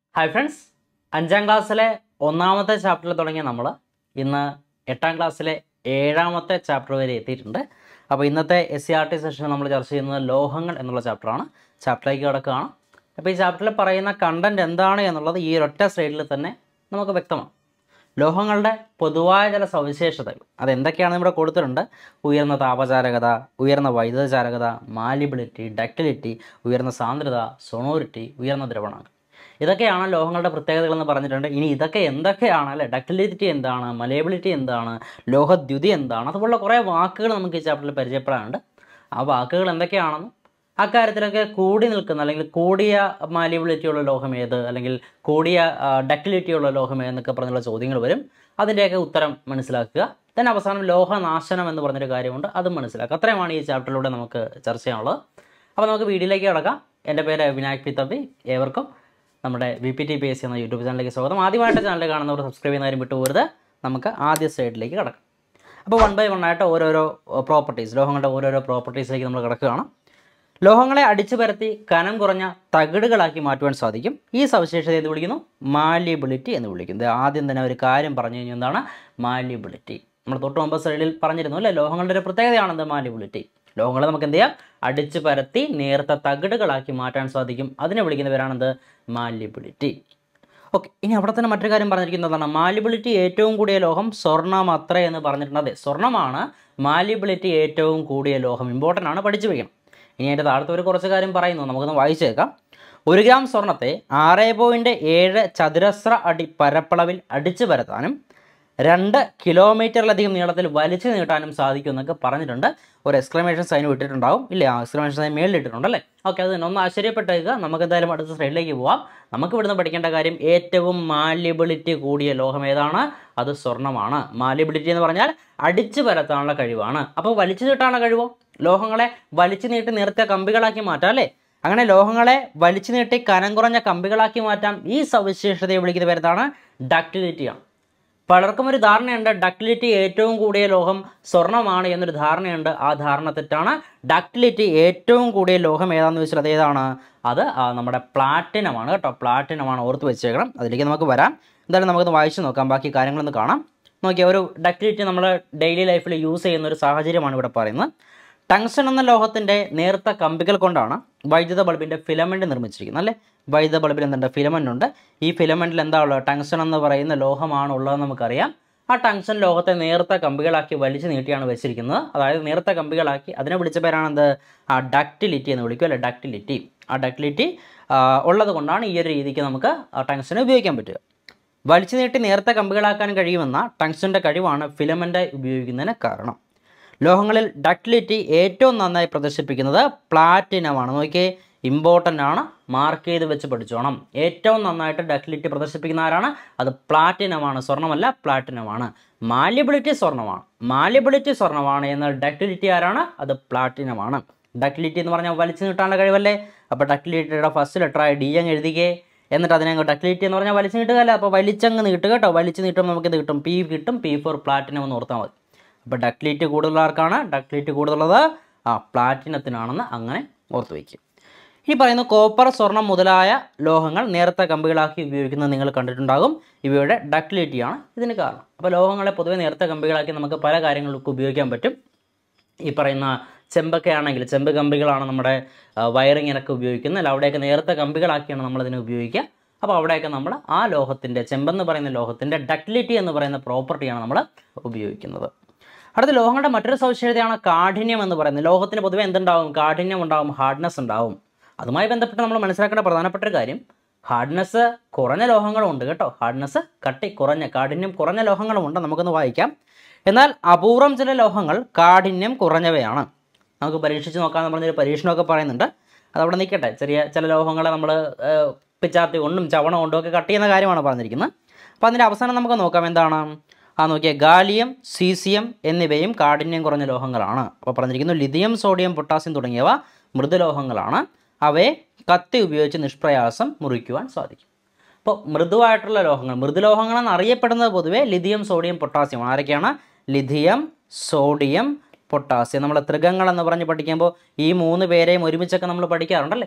Hi friends അഞ്ചാം ക്ലാസ്സിലെ ഒന്നാമത്തെ ചാപ്റ്ററിൽ തുടങ്ങിയ നമ്മൾ ഇന്ന് എട്ടാം ക്ലാസ്സിലെ ഏഴാമത്തെ ചാപ്റ്റർ വരെ എത്തിയിട്ടുണ്ട് അപ്പോൾ ഇന്നത്തെ എസ് സി ആർ ടി സെഷനിൽ നമ്മൾ ചർച്ച ചെയ്യുന്നത് ലോഹങ്ങൾ എന്നുള്ള ചാപ്റ്ററാണ് ചാപ്റ്ററിലേക്ക് കിടക്കുകയാണ് അപ്പോൾ ഈ ചാപ്റ്ററിൽ പറയുന്ന കണ്ടൻറ് എന്താണ് എന്നുള്ളത് ഈ ഒരൊറ്റ സ്ലൈഡിൽ തന്നെ നമുക്ക് വ്യക്തമാണ് ലോഹങ്ങളുടെ പൊതുവായ ചില സവിശേഷതകൾ അതെന്തൊക്കെയാണ് ഇവിടെ കൊടുത്തിട്ടുണ്ട് ഉയർന്ന താപചാലകത ഉയർന്ന വൈദ്യുതചാലകത മാലിബിലിറ്റി ഡക്റ്റിലിറ്റി ഉയർന്ന സാന്ദ്രത സൊണോറിറ്റി ഉയർന്ന ദ്രവണാങ്കം ഇതൊക്കെയാണ് ലോഹങ്ങളുടെ പ്രത്യേകതകൾ എന്ന് പറഞ്ഞിട്ടുണ്ട് ഇനി ഇതൊക്കെ എന്തൊക്കെയാണ് അല്ലെ ഡക്റ്റിലിറ്റി എന്താണ് മലയബിലിറ്റി എന്താണ് ലോഹദ്യുതി എന്താണ് അതുപോലുള്ള കുറേ വാക്കുകൾ നമുക്ക് ഈ ചാപ്റ്ററിൽ പരിചയപ്പെടാനുണ്ട് ആ വാക്കുകൾ എന്തൊക്കെയാണെന്നും അക്കാര്യത്തിലൊക്കെ കൂടി നിൽക്കുന്ന അല്ലെങ്കിൽ കൂടിയ മാലിയബിലിറ്റി ഉള്ള ലോഹം ഏത് അല്ലെങ്കിൽ കൂടിയ ഡക്റ്റിലിറ്റി ഉള്ള ലോഹം ഏതെന്നൊക്കെ പറഞ്ഞുള്ള ചോദ്യങ്ങൾ വരും അതിൻ്റെയൊക്കെ ഉത്തരം മനസ്സിലാക്കുക then അവസാനം ലോഹനാശനം എന്ന് പറഞ്ഞൊരു കാര്യമുണ്ട് അതും മനസ്സിലാക്കുക അത്രയുമാണ് ഈ ചാപ്റ്ററിലൂടെ നമുക്ക് ചർച്ച ചെയ്യാനുള്ളത് അപ്പോൾ നമുക്ക് വീഡിയോയിലേക്ക് കിടക്കാം എൻ്റെ പേര് വിനായക് പി തമ്പി ഏവർക്കും നമ്മുടെ V P T P S C എന്ന യൂട്യൂബ് ചാനലിലേക്ക് സ്വാഗതം ആദ്യമായിട്ട് ചാനൽ കാണുന്നവർ സബ്സ്ക്രൈബ് ചെയ്യുന്ന കാര്യം വിട്ടുപോകരുത് നമുക്ക് ആദ്യ സൈഡിലേക്ക് കിടക്കാം അപ്പോൾ വൺ ബൈ വൺ ആയിട്ട് ഓരോരോ പ്രോപ്പർട്ടീസ് ലോഹങ്ങളുടെ ഓരോരോ പ്രോപ്പർട്ടീസിലേക്ക് നമ്മൾ കിടക്കുകയാണ് ലോഹങ്ങളെ അടിച്ചു പരത്തി കനം കുറഞ്ഞ തകിടുകളാക്കി മാറ്റുവാൻ സാധിക്കും ഈ സവിശേഷത എന്ന് വിളിക്കുന്നു മാലിയബിലിറ്റി എന്ന് വിളിക്കുന്നത് ആദ്യം തന്നെ ഒരു കാര്യം പറഞ്ഞു കഴിഞ്ഞാൽ എന്താണ് മാലിയബിലിറ്റി നമ്മൾ തൊട്ട് മുമ്പ് സൈഡിൽ പറഞ്ഞിരുന്നു അല്ലേ ലോഹങ്ങളുടെ ഒരു പ്രത്യേകതയാണെന്ത് മാലിയബിലിറ്റി ലോഹങ്ങളെ നമുക്ക് എന്ത് ചെയ്യാം അടിച്ചു പരത്തി നേർത്ത തകിടുകളാക്കി മാറ്റാൻ സാധിക്കും അതിനെ വിളിക്കുന്ന പേരാണെന്ത് മാലിയബിലിറ്റി ഓക്കെ ഇനി അവിടെ തന്നെ മറ്റൊരു കാര്യം പറഞ്ഞിരിക്കുന്നതാണ് മാലിബിലിറ്റി ഏറ്റവും കൂടിയ ലോഹം സ്വർണം അത്ര എന്ന് പറഞ്ഞിട്ടുണ്ട് അതെ സ്വർണ്ണമാണ് മാലിബിലിറ്റി ഏറ്റവും കൂടിയ ലോഹം ഇമ്പോർട്ടൻ്റ് ആണ് പഠിച്ചു വയ്ക്കണം ഇനി അതിൻ്റെ താഴത്തെ ഒരു കുറച്ച് കാര്യം പറയുന്നു നമുക്കൊന്ന് വായിച്ചേക്കാം ഒരു ഗ്രാം സ്വർണത്തെ ആറ് പോയിൻറ്റ് ഏഴ് ചതുരശ്ര അടി പരപ്പളവിൽ അടിച്ചു പരത്താനും രണ്ട് കിലോമീറ്ററിലധികം നീളത്തിൽ വലിച്ചു നീട്ടാനും സാധിക്കും എന്നൊക്കെ പറഞ്ഞിട്ടുണ്ട് ഒരു എക്സ്ക്ലമേഷൻ സൈൻ വിട്ടിട്ടുണ്ടാവും ഇല്ലേ ആ എക്സ്ക്ലമേഷൻ സൈൻ മേളിൽ ഇട്ടിട്ടുണ്ടല്ലേ ഓക്കെ അത് തന്നെ ഒന്ന് ആശ്ചര്യപ്പെട്ടേക്കുക നമുക്ക് എന്തായാലും അടുത്ത സ്ലൈഡിലേക്ക് പോവാം നമുക്ക് ഇവിടുന്ന് പഠിക്കേണ്ട കാര്യം ഏറ്റവും മാലിബിലിറ്റി കൂടിയ ലോഹം ഏതാണ് അത് സ്വർണ്ണമാണ് മാലിബിലിറ്റി എന്ന് പറഞ്ഞാൽ അടിച്ചു പരത്താനുള്ള കഴിവാണ് അപ്പോൾ വലിച്ചു നീട്ടാനുള്ള കഴിവോ ലോഹങ്ങളെ വലിച്ചു നീട്ടി നിർത്തിയ കമ്പികളാക്കി മാറ്റാം അല്ലേ അങ്ങനെ ലോഹങ്ങളെ വലിച്ചു നീട്ടി കനം കുറഞ്ഞ കമ്പികളാക്കി മാറ്റാം ഈ സവിശേഷതയെ വിളിക്കുന്ന പേരത്താണ് ഡക്റ്റിലിറ്റിയാണ് പലർക്കും ഒരു ധാരണയുണ്ട് ഡക്റ്റിലിറ്റി ഏറ്റവും കൂടിയ ലോഹം സ്വർണ്ണമാണ് എന്നൊരു ധാരണയുണ്ട് ആ ധാരണ തെറ്റാണ് ഡക്റ്റിലിറ്റി ഏറ്റവും കൂടിയ ലോഹം ഏതാണെന്ന് വെച്ചാൽ അത് ഏതാണ് അത് ആ, നമ്മുടെ പ്ലാറ്റിനമാണ് കേട്ടോ പ്ലാറ്റിനമാണ് ഓർത്ത് വെച്ചേക്കണം അതിലേക്ക് നമുക്ക് വരാം എന്തായാലും നമുക്കൊന്ന് വായിച്ചു നോക്കാം ബാക്കി കാര്യങ്ങളൊന്ന് കാണാം നോക്കിയാൽ ഒരു ഡക്റ്റിലിറ്റി നമ്മൾ ഡെയിലി ലൈഫിൽ യൂസ് ചെയ്യുന്ന ഒരു സാഹചര്യമാണ് ഇവിടെ പറയുന്നത് ടങ്സ്റ്റൺ എന്ന ലോഹത്തിൻ്റെ നേർത്ത കമ്പികൾ കൊണ്ടാണ് വൈദ്യുത ബൾബിൻ്റെ ഫിലമെൻ്റ് നിർമ്മിച്ചിരിക്കുന്നത് അല്ലേ വൈദ്യുത ബൾബിൽ എന്തുണ്ട് ഫിലമെൻ്റ് ഉണ്ട് ഈ ഫിലമെൻറ്റിൽ എന്താ ഉള്ളത് ടങ്സ്റ്റൺ എന്ന് പറയുന്ന ലോഹമാണ് ഉള്ളതെന്ന് നമുക്കറിയാം ആ ടങ്സ്റ്റൺ ലോഹത്തെ നേർത്ത കമ്പികളാക്കി വലിച്ചു നീട്ടിയാണ് വെച്ചിരിക്കുന്നത് അതായത് നേർത്ത കമ്പികളാക്കി അതിനെ വിളിച്ച പേരാണെന്ത് ആ ഡക്റ്റിലിറ്റി എന്ന് വിളിക്കും അല്ലേ ഡക്റ്റിലിറ്റി ആ ഡക്റ്റിലിറ്റി ഉള്ളത് കൊണ്ടാണ് ഈ ഒരു രീതിക്ക് നമുക്ക് ആ ടങ്സ്റ്റനെ ഉപയോഗിക്കാൻ പറ്റുക വലിച്ചു നീട്ടി നേർത്ത കമ്പികളാക്കാൻ കഴിയുമെന്ന ടങ്സ്റ്റൻ്റെ കഴിവാണ് ഫിലമെൻ്റ് ഉപയോഗിക്കുന്നതിന് കാരണം ലോഹങ്ങളിൽ ഡക്റ്റിലിറ്റി ഏറ്റവും നന്നായി പ്രദർശിപ്പിക്കുന്നത് പ്ലാറ്റിനമാണ് നോക്കിയേ ഇമ്പോർട്ടൻ്റ് ആണ് മാർക്ക് ചെയ്ത് വെച്ച് പഠിച്ചോണം ഏറ്റവും നന്നായിട്ട് ഡക്റ്റിലിറ്റി പ്രദർശിപ്പിക്കുന്ന ആരാണ് അത് പ്ലാറ്റിനമാണ് സ്വർണ്ണമല്ല പ്ലാറ്റിനമാണ് മാല്യബിലിറ്റി സ്വർണ്ണമാണ് മാല്യബിലിറ്റി സ്വർണ്ണമാണ് എന്നാൽ ഡക്റ്റിലിറ്റി ആരാണ് അത് പ്ലാറ്റിനമാണ് ഡക്റ്റിലിറ്റി എന്ന് പറഞ്ഞാൽ വലിച്ചു നീട്ടാനുള്ള കഴിവല്ലേ അപ്പോൾ ഡക്റ്റിലിറ്റിയുടെ ഫസ്റ്റ് ലെറ്ററായി ഡി അങ്ങ് എഴുതിക്കേ എന്നിട്ട് അതിനെ അങ്ങ് ഡക്റ്റിലിറ്റി എന്ന് പറഞ്ഞാൽ വലിച്ചു നീട്ടുകയല്ല അപ്പോൾ വലിച്ചങ്ങ് നീട്ടുക കേട്ടോ വലിച്ചു നീട്ടുമ്പോൾ നമുക്കിത് കിട്ടും പി കിട്ടും പി ഫോർ പ്ലാറ്റിനം എന്ന് ഓർത്താൽ മതി അപ്പോൾ ഡക്റ്റിലിറ്റി കൂടുതലുള്ള ആർക്കാണ് ഡക്റ്റിലിറ്റി കൂടുതലുള്ളത് ആ പ്ലാറ്റിനത്തിനാണെന്ന് അങ്ങനെ ഓർത്ത് വയ്ക്കും ഇനി പറയുന്നു കോപ്പർ സ്വർണം മുതലായ ലോഹങ്ങൾ നേരത്തെ കമ്പികളാക്കി ഉപയോഗിക്കുന്നത് നിങ്ങൾ കണ്ടിട്ടുണ്ടാകും ഇവയുടെ ഡക്റ്റിലിറ്റിയാണ് ഇതിന് കാരണം അപ്പോൾ ലോഹങ്ങളെ പൊതുവെ നേരത്തെ കമ്പികളാക്കി നമുക്ക് പല കാര്യങ്ങൾക്ക് ഉപയോഗിക്കാൻ പറ്റും ഈ പറയുന്ന ചെമ്പൊക്കെ ആണെങ്കിൽ ചെമ്പ് കമ്പികളാണ് നമ്മുടെ ആ, വയറിങ്ങിനൊക്കെ ഉപയോഗിക്കുന്നത് അല്ല അവിടെയൊക്കെ നേരത്തെ കമ്പികളാക്കിയാണ് നമ്മളതിനെ ഉപയോഗിക്കുക അപ്പോൾ അവിടെയൊക്കെ നമ്മൾ ആ ലോഹത്തിൻ്റെ ചെമ്പെന്ന് പറയുന്ന ലോഹത്തിൻ്റെ ഡക്റ്റിലിറ്റി എന്ന് പറയുന്ന പ്രോപ്പർട്ടിയാണ് നമ്മൾ ഉപയോഗിക്കുന്നത് അടുത്ത ലോഹങ്ങളുടെ മറ്റൊരു സവിശേഷതയാണ് കാഠിന്യം എന്ന് പറയുന്നത് ലോഹത്തിന് പൊതുവെ എന്തുണ്ടാവും കാഠിന്യം ഉണ്ടാവും ഹാർഡ്നെസ് ഉണ്ടാവും അതുമായി ബന്ധപ്പെട്ട് നമ്മൾ മനസ്സിലാക്കേണ്ട പ്രധാനപ്പെട്ട ഒരു കാര്യം ഹാർഡ്നെസ് കുറഞ്ഞ ലോഹങ്ങളുണ്ട് കേട്ടോ ഹാർഡ്നെസ് കട്ടി കുറഞ്ഞ കാഠിന്യം കുറഞ്ഞ ലോഹങ്ങളുമുണ്ട് നമുക്കൊന്ന് വായിക്കാം എന്നാൽ അപൂർവം ചില ലോഹങ്ങൾ കാഠിന്യം കുറഞ്ഞവയാണ് നമുക്ക് പരീക്ഷിച്ച് നോക്കാമെന്ന് പറഞ്ഞൊരു പരീക്ഷണമൊക്കെ പറയുന്നുണ്ട് അതവിടെ നിൽക്കട്ടെ ചെറിയ ചില ലോഹങ്ങളെ നമ്മൾ പിച്ചാത്തി കൊണ്ടും ചവണ കൊണ്ടും ഒക്കെ കട്ട് ചെയ്യുന്ന കാര്യമാണ് പറഞ്ഞിരിക്കുന്നത് അപ്പോൾ അതിൻ്റെ അവസാനം നമുക്ക് നോക്കാം എന്താണ് ആ നോക്കിയാൽ ഗാലിയം സീസിയം എന്നിവയും കാഠിന്യം കുറഞ്ഞ ലോഹങ്ങളാണ് അപ്പോൾ പറഞ്ഞിരിക്കുന്നു ലിഥിയം സോഡിയം പൊട്ടാസ്യം തുടങ്ങിയവ മൃദുലോഹങ്ങളാണ് അവയെ കത്തി ഉപയോഗിച്ച് നിഷ്പ്രയാസം മുറിക്കുവാൻ സാധിക്കും അപ്പോൾ മൃദുവായിട്ടുള്ള ലോഹങ്ങൾ മൃദുലോഹങ്ങൾ എന്നറിയപ്പെടുന്നത് പൊതുവേ ലിഥിയം സോഡിയം പൊട്ടാസ്യം ആരൊക്കെയാണ് ലിഥിയം സോഡിയം പൊട്ടാസ്യം നമ്മൾ ത്രികങ്ങൾ എന്ന് പറഞ്ഞ് പഠിക്കുമ്പോൾ ഈ മൂന്ന് പേരെയും ഒരുമിച്ചൊക്കെ നമ്മൾ പഠിക്കാറുണ്ടല്ലേ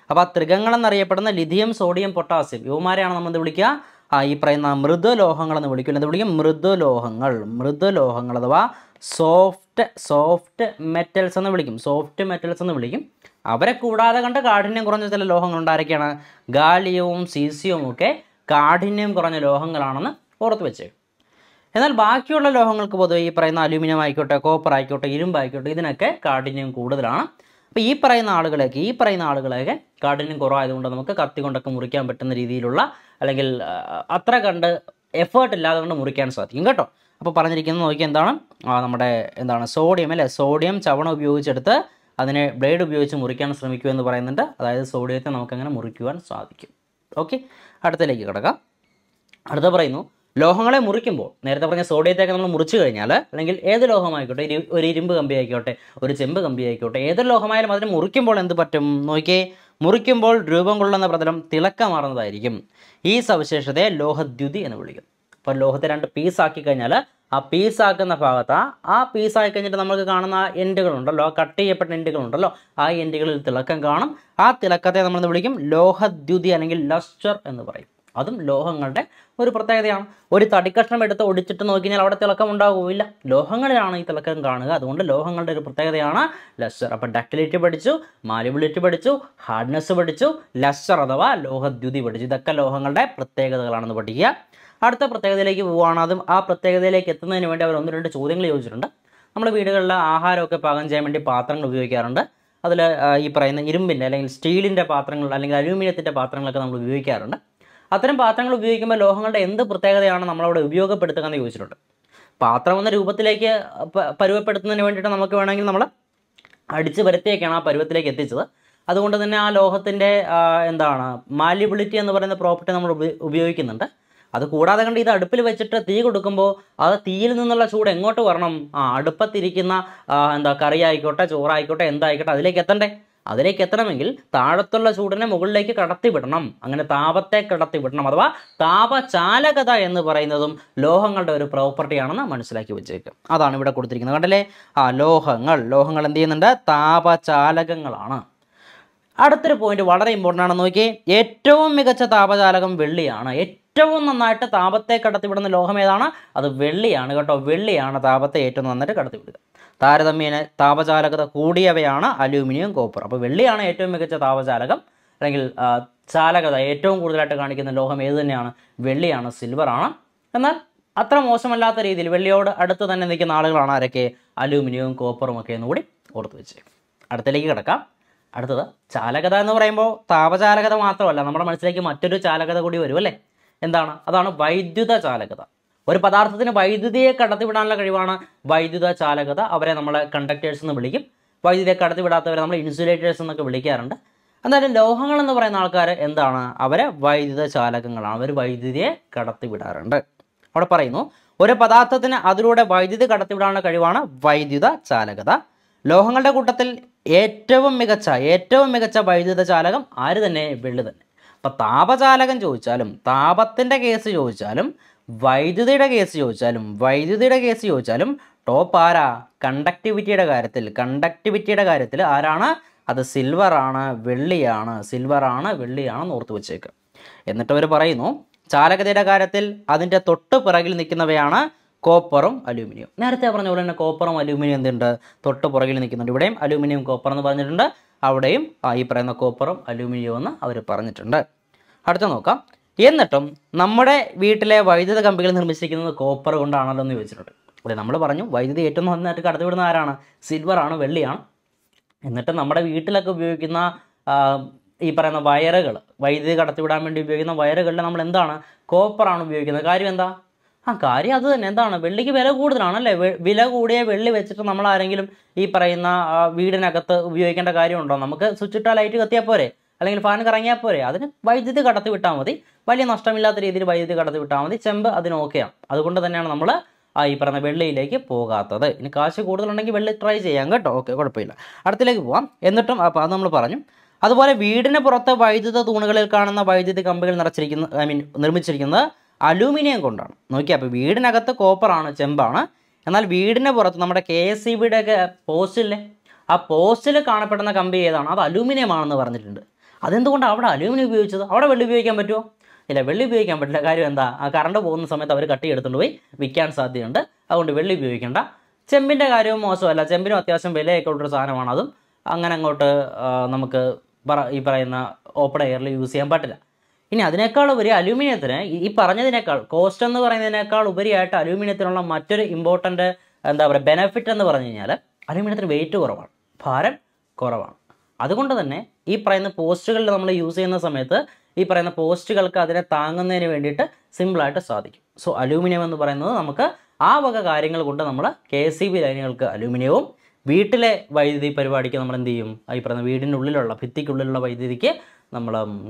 അപ്പോൾ ആ ത്രികങ്ങൾ എന്നറിയപ്പെടുന്ന ലിഥിയം സോഡിയം പൊട്ടാസ്യം ഇവമാരെയാണ് നമ്മൾ എന്ത് വിളിക്കുക ആ ഈ പറയുന്ന മൃദുലോഹങ്ങൾ എന്ന് വിളിക്കില്ല എന്ത് വിളിക്കും മൃദുലോഹങ്ങൾ മൃദുലോഹങ്ങൾ അഥവാ സോഫ്റ്റ് സോഫ്റ്റ് മെറ്റൽസ് എന്ന് വിളിക്കും സോഫ്റ്റ് മെറ്റൽസ് എന്ന് വിളിക്കും അവരെ കൂടാതെ കണ്ട് കാഠിന്യം കുറഞ്ഞ ചില ലോഹങ്ങളുണ്ട് ആരൊക്കെയാണ് ഗാലിയവും സീസിയവും ഒക്കെ കാഠിന്യം കുറഞ്ഞ ലോഹങ്ങളാണെന്ന് ഓർത്ത് വെച്ചേ എന്നാൽ ബാക്കിയുള്ള ലോഹങ്ങൾക്ക് പൊതുവെ ഈ പറയുന്ന അലൂമിനിയം ആയിക്കോട്ടെ കോപ്പർ ആയിക്കോട്ടെ ഇരുമ്പ് ആയിക്കോട്ടെ ഇതിനൊക്കെ കാഠിന്യം കൂടുതലാണ് അപ്പോൾ ഈ പറയുന്ന ആളുകളെയൊക്കെ ഈ പറയുന്ന ആളുകളെയൊക്കെ കാഠിന്യം കുറവായതുകൊണ്ട് നമുക്ക് കത്തി കൊണ്ടൊക്കെ മുറിക്കാൻ പറ്റുന്ന രീതിയിലുള്ള അല്ലെങ്കിൽ ആ, അത്ര കണ്ട് എഫേർട്ട് ഇല്ലാതെ കൊണ്ട് മുറിക്കാൻ സാധിക്കും കേട്ടോ അപ്പോൾ പറഞ്ഞിരിക്കുന്നത് നോക്കി എന്താണ് ആ, നമ്മുടെ എന്താണ് സോഡിയം അല്ലേ സോഡിയം ചവണ ഉപയോഗിച്ചെടുത്ത് അതിനെ ബ്ലേഡ് ഉപയോഗിച്ച് മുറിക്കാൻ ശ്രമിക്കുക എന്ന് പറയുന്നുണ്ട് അതായത് സോഡിയത്തെ നമുക്കങ്ങനെ മുറിക്കുവാൻ സാധിക്കും ഓക്കെ അടുത്തതിലേക്ക് കിടക്കാം അടുത്ത പറയുന്നു ലോഹങ്ങളെ മുറിക്കുമ്പോൾ നേരത്തെ പറഞ്ഞ സോഡിയത്തെയൊക്കെ നമ്മൾ മുറിച്ചു കഴിഞ്ഞാൽ അല്ലെങ്കിൽ ഏത് ലോഹമായിക്കോട്ടെ ഇരു- ഒരു ഇരുമ്പ് കമ്പി ആയിക്കോട്ടെ ഒരു ചെമ്പ് കമ്പി ആയിക്കോട്ടെ ഏതൊരു ലോഹമായാലും അതിനെ മുറിക്കുമ്പോൾ എന്ത് പറ്റും നോക്കിയേ മുറിക്കുമ്പോൾ രൂപം കൊള്ളുന്ന പ്രതലം തിളക്കമാറുന്നതായിരിക്കും ഈ സവിശേഷതയെ ലോഹദ്യുതി എന്ന് വിളിക്കും അപ്പോൾ ലോഹത്തെ രണ്ട് പീസാക്കി കഴിഞ്ഞാൽ ആ പീസാക്കുന്ന ഭാഗത്ത് ആ- ആ പീസാക്കി കഴിഞ്ഞിട്ട് നമുക്ക് കാണുന്ന ആ എൻഡുകളുണ്ടല്ലോ ആ കട്ട് ചെയ്യപ്പെട്ട എൻഡുകളുണ്ടല്ലോ ആ എൻഡുകളിൽ തിളക്കം കാണും ആ തിളക്കത്തെ നമ്മൾ എന്ത് വിളിക്കും ലോഹദ്യുതി അല്ലെങ്കിൽ ലസ്റ്റർ എന്ന് പറയും അതും ലോഹങ്ങളുടെ ഒരു പ്രത്യേകതയാണ് ഒരു തടിക്കഷ്ണം എടുത്ത് ഒടിച്ചിട്ട് നോക്കിയാൽ അവിടെ തിളക്കം ഉണ്ടാകില്ല ലോഹങ്ങളിലാണ് ഈ തിളക്കം കാണുക അതുകൊണ്ട് ലോഹങ്ങളുടെ ഒരു പ്രത്യേകതയാണ് ലസ്റ്റർ അപ്പം ഡക്ടിലിറ്റി പഠിച്ചു മാലിബിലിറ്റി പഠിച്ചു ഹാർഡ്നെസ് പഠിച്ചു ലസ്റ്റർ അഥവാ ലോഹദ്യുതി പഠിച്ചു ഇതൊക്കെ ലോഹങ്ങളുടെ പ്രത്യേകതകളാണെന്ന് പഠിക്കുക അടുത്ത പ്രത്യേകതയിലേക്ക് പോവുകയാണ് അതും ആ പ്രത്യേകതയിലേക്ക് എത്തുന്നതിന് വേണ്ടി അവർ ഒന്ന് രണ്ട് ചോദ്യങ്ങൾ ചോദിച്ചിട്ടുണ്ട് നമ്മുടെ വീടുകളിൽ ആഹാരമൊക്കെ പാകം ചെയ്യാൻ വേണ്ടി പാത്രങ്ങൾ ഉപയോഗിക്കാറുണ്ട് അതിൽ ഈ പറയുന്ന ഇരുമ്പിൻ്റെ അല്ലെങ്കിൽ സ്റ്റീലിൻ്റെ പാത്രങ്ങൾ അല്ലെങ്കിൽ അലൂമിനിയത്തിൻ്റെ പാത്രങ്ങളൊക്കെ നമ്മൾ ഉപയോഗിക്കാറുണ്ട് അത്തരം പാത്രങ്ങൾ ഉപയോഗിക്കുമ്പോൾ ലോഹങ്ങളുടെ എന്ത് പ്രത്യേകതയാണ് നമ്മളവിടെ ഉപയോഗപ്പെടുത്തുക എന്ന് ചോദിച്ചിട്ടുണ്ട് പാത്രം എന്ന രൂപത്തിലേക്ക് പ- പരുവപ്പെടുത്തുന്നതിന് വേണ്ടിയിട്ട് നമുക്ക് വേണമെങ്കിൽ നമ്മൾ അടിച്ച് വരുത്തിയൊക്കെയാണ് ആ പരുവത്തിലേക്ക് എത്തിച്ചത് അതുകൊണ്ട് തന്നെ ആ ലോഹത്തിൻ്റെ എന്താണ് മാലിബിലിറ്റി എന്ന് പറയുന്ന പ്രോപ്പർട്ടി നമ്മൾ ഉപ- ഉപയോഗിക്കുന്നുണ്ട് അത് കൂടാതെ കണ്ട് ഇത് അടുപ്പിൽ വെച്ചിട്ട് തീ കൊടുക്കുമ്പോൾ അത് തീയിൽ നിന്നുള്ള ചൂട് എങ്ങോട്ട് വരണം ആ അടുപ്പത്തിരിക്കുന്ന ആ, എന്താ കറി ആയിക്കോട്ടെ ചോറായിക്കോട്ടെ എന്തായിക്കോട്ടെ അതിലേക്ക് എത്തണ്ടേ അതിലേക്ക് എത്തണമെങ്കിൽ താഴത്തുള്ള ചൂടിനെ മുകളിലേക്ക് കടത്തി വിടണം അങ്ങനെ താപത്തെ കടത്തി വിടണം അഥവാ താപചാലകത എന്ന് പറയുന്നതും ലോഹങ്ങളുടെ ഒരു പ്രോപ്പർട്ടിയാണെന്ന് മനസ്സിലാക്കി വെച്ചേക്കും അതാണ് ഇവിടെ കൊടുത്തിരിക്കുന്നത് കണ്ടല്ലേ ആ ലോഹങ്ങൾ ലോഹങ്ങൾ എന്ത് ചെയ്യുന്നുണ്ട് താപചാലകങ്ങളാണ് അടുത്തൊരു പോയിന്റ് വളരെ ഇമ്പോർട്ടൻ്റ് ആണെന്ന് നോക്കിയേ ഏറ്റവും മികച്ച താപചാലകം വെള്ളിയാണ് ഏറ്റവും നന്നായിട്ട് താപത്തെ കടത്തിവിടുന്ന ലോഹം ഏതാണ് അത് വെള്ളിയാണ് കേട്ടോ വെള്ളിയാണ് താപത്തെ ഏറ്റവും നന്നായിട്ട് കടത്തിവിടുക താരതമ്യേന താപചാലകത കൂടിയവയാണ് അലൂമിനിയം കോപ്പർ അപ്പോൾ വെള്ളിയാണ് ഏറ്റവും മികച്ച താപചാലകം അല്ലെങ്കിൽ ആ, ചാലകത ഏറ്റവും കൂടുതലായിട്ട് കാണിക്കുന്ന ലോഹം ഏത് തന്നെയാണ് വെള്ളിയാണ് സിൽവറാണ് എന്നാൽ അത്ര മോശമല്ലാത്ത രീതിയിൽ വെള്ളിയോട് അടുത്ത് തന്നെ നിൽക്കുന്ന ആളുകളാണ് ആരൊക്കെ അലൂമിനിയവും കോപ്പറും ഒക്കെ എന്നുകൂടി ഓർത്ത് വെച്ചേ അടുത്തിലേക്ക് കിടക്കാം അടുത്തത് ചാലകത എന്ന് പറയുമ്പോൾ താപചാലകത മാത്രമല്ല നമ്മുടെ മനസ്സിലേക്ക് മറ്റൊരു ചാലകത കൂടി വരും അല്ലേ എന്താണ് അതാണ് വൈദ്യുത ചാലകത ഒരു പദാർത്ഥത്തിന് വൈദ്യുതിയെ കടത്തിവിടാനുള്ള കഴിവാണ് വൈദ്യുത ചാലകത അവരെ നമ്മൾ കണ്ടക്ടേഴ്സ് എന്ന് വിളിക്കും വൈദ്യുതിയെ കടത്തിവിടാത്തവരെ നമ്മൾ ഇൻസുലേറ്റേഴ്സ് എന്നൊക്കെ വിളിക്കാറുണ്ട് എന്തായാലും ലോഹങ്ങൾ എന്ന് പറയുന്ന ആൾക്കാർ എന്താണ് അവരെ വൈദ്യുത ചാലകങ്ങളാണ് അവർ വൈദ്യുതിയെ കടത്തിവിടാറുണ്ട് അവിടെ പറയുന്നു ഒരു പദാർത്ഥത്തിന് അതിലൂടെ വൈദ്യുതി കടത്തിവിടാനുള്ള കഴിവാണ് വൈദ്യുത ചാലകത ലോഹങ്ങളുടെ കൂട്ടത്തിൽ ഏറ്റവും മികച്ച ഏറ്റവും മികച്ച വൈദ്യുത ചാലകം ആര് തന്നെ വെള്ളി തന്നെ അപ്പം താപചാലകം ചോദിച്ചാലും താപത്തിൻ്റെ കേസ് ചോദിച്ചാലും വൈദ്യുതിയുടെ കേസ് ചോദിച്ചാലും വൈദ്യുതിയുടെ കേസ് ചോദിച്ചാലും ടോപ്പ് ആരാ കണ്ടക്ടിവിറ്റിയുടെ കാര്യത്തിൽ കണ്ടക്ടിവിറ്റിയുടെ കാര്യത്തിൽ ആരാണ് അത് സിൽവറാണ് വെള്ളിയാണ് സിൽവറാണ് വെള്ളിയാണെന്ന് ഓർത്ത് വെച്ചേക്കുക എന്നിട്ട് അവർ പറയുന്നു ചാലകതയുടെ കാര്യത്തിൽ അതിൻ്റെ തൊട്ട് പിറകിൽ നിൽക്കുന്നവയാണ് കോപ്പറും അലൂമിനിയം നേരത്തെ പറഞ്ഞ പോലെ തന്നെ കോപ്പറും അലൂമിനിയം എന്തുണ്ട് തൊട്ട് പുറകിൽ നിൽക്കുന്നുണ്ട് ഇവിടെയും അലൂമിനിയം കോപ്പർ എന്ന് പറഞ്ഞിട്ടുണ്ട് അവിടെയും ആ ഈ പറയുന്ന കോപ്പറും അലൂമിനിയം എന്ന് അവർ പറഞ്ഞിട്ടുണ്ട് അടുത്ത നോക്കാം എന്നിട്ടും നമ്മുടെ വീട്ടിലെ വൈദ്യുത കമ്പികൾ നിർമ്മിച്ചിരിക്കുന്നത് കോപ്പർ കൊണ്ടാണല്ലോ എന്ന് ചോദിച്ചിട്ടുണ്ട് അതെ നമ്മൾ പറഞ്ഞു വൈദ്യുതി ഏറ്റവും നന്നായിട്ട് കടത്തിവിടുന്ന ആരാണ് സിൽവറാണ് വെള്ളിയാണ് എന്നിട്ട് നമ്മുടെ വീട്ടിലൊക്കെ ഉപയോഗിക്കുന്ന ആ, ഈ പറയുന്ന വയറുകൾ വൈദ്യുതി കടത്തിവിടാൻ വേണ്ടി ഉപയോഗിക്കുന്ന വയറുകളിൽ നമ്മൾ എന്താണ് കോപ്പറാണ് ഉപയോഗിക്കുന്നത് കാര്യം എന്താ ആ കാര്യം അത് തന്നെ എന്താണ് വെള്ളിക്ക് വില കൂടുതലാണ് അല്ലേ വെ- വില കൂടിയ വെള്ളി വെച്ചിട്ട് നമ്മൾ ആരെങ്കിലും ഈ പറയുന്ന ആ, വീടിനകത്ത് ഉപയോഗിക്കേണ്ട കാര്യമുണ്ടോ നമുക്ക് സ്വിച്ച് ഇട്ടാൽ ലൈറ്റ് കത്തിയാൽ പോരെ അല്ലെങ്കിൽ ഫാൻ കറങ്ങിയാൽ പോരെ അതിന് വൈദ്യുതി കടത്തി വിട്ടാൽ മതി വലിയ നഷ്ടമില്ലാത്ത രീതിയിൽ വൈദ്യുതി കടത്തി വിട്ടാൽ മതി ചെമ്പ് അതിന് ഓക്കെയാണ് അതുകൊണ്ട് തന്നെയാണ് നമ്മൾ ആ ഈ പറഞ്ഞ വെള്ളിയിലേക്ക് പോകാത്തത് ഇനി കാശ് കൂടുതലുണ്ടെങ്കിൽ വെള്ളി ട്രൈ ചെയ്യാം കേട്ടോ ഓക്കെ കുഴപ്പമില്ല അടുത്തിലേക്ക് പോവാം എന്നിട്ടും അപ്പോൾ അത് നമ്മൾ പറഞ്ഞു അതുപോലെ വീടിന് പുറത്ത് വൈദ്യുത തൂണുകളിൽ കാണുന്ന വൈദ്യുതി കമ്പികൾ നിറച്ചിരിക്കുന്ന ഐ മീൻ നിർമ്മിച്ചിരിക്കുന്നത് അലൂമിനിയം കൊണ്ടാണ് നോക്കിയാൽ അപ്പോൾ വീടിനകത്ത് കോപ്പറാണ് ചെമ്പാണ് എന്നാൽ വീടിന് പുറത്ത് നമ്മുടെ കെ എസ് സി ബിയുടെ ഒക്കെ പോസ്റ്റില്ലേ ആ പോസ്റ്റിൽ കാണപ്പെടുന്ന കമ്പി ഏതാണ് അത് അലൂമിനിയം ആണെന്ന് പറഞ്ഞിട്ടുണ്ട് അതെന്തുകൊണ്ടാണ് അവിടെ അലൂമിനിയം ഉപയോഗിച്ചത് അവിടെ വെള്ളി ഉപയോഗിക്കാൻ പറ്റുമോ ഇല്ല വെള്ളി ഉപയോഗിക്കാൻ പറ്റില്ല കാര്യം എന്താ ആ കറണ്ട് പോകുന്ന സമയത്ത് അവർ കട്ടി എടുത്തുകൊണ്ട് പോയി വിൽക്കാൻ സാധ്യതയുണ്ട് അതുകൊണ്ട് വെള്ളി ഉപയോഗിക്കേണ്ട ചെമ്പിൻ്റെ കാര്യവും മോശമല്ല ചെമ്പിനും അത്യാവശ്യം വിലയൊക്കെ ഉള്ളൊരു സാധനമാണ് അതും അങ്ങനെ അങ്ങോട്ട് ആ, നമുക്ക് പറ- ഈ പറയുന്ന ഓപ്പൺ എയറിൽ യൂസ് ചെയ്യാൻ പറ്റില്ല ഇനി അതിനേക്കാൾ ഉപരി അലൂമിനിയത്തിന് ഈ- ഈ പറഞ്ഞതിനേക്കാൾ കോസ്റ്റ് എന്ന് പറയുന്നതിനേക്കാൾ ഉപരിയായിട്ട് അലൂമിനിയത്തിനുള്ള മറ്റൊരു ഇമ്പോർട്ടൻ്റ് എന്താ പറയുക ബെനിഫിറ്റ് എന്ന് പറഞ്ഞു കഴിഞ്ഞാൽ അലൂമിനിയത്തിന് വെയിറ്റ് കുറവാണ് ഭാരം കുറവാണ് അതുകൊണ്ട് തന്നെ ഈ പറയുന്ന പോസ്റ്റുകളിൽ നമ്മൾ യൂസ് ചെയ്യുന്ന സമയത്ത് ഈ പറയുന്ന പോസ്റ്റുകൾക്ക് അതിനെ താങ്ങുന്നതിന് വേണ്ടിയിട്ട് സിമ്പിളായിട്ട് സാധിക്കും സോ അലൂമിനിയം എന്ന് പറയുന്നത് നമുക്ക് ആ വക കാര്യങ്ങൾ കൊണ്ട് നമ്മൾ കെ എസ് സി ബി ലൈനുകൾക്ക് അലൂമിനിയവും വീട്ടിലെ വൈദ്യുതി പരിപാടിക്ക് നമ്മൾ എന്ത് ചെയ്യും ഈ പറയുന്ന വീടിൻ്റെ ഉള്ളിലുള്ള ഭിത്തിക്കുള്ളിലുള്ള വൈദ്യുതിക്ക് നമ്മൾ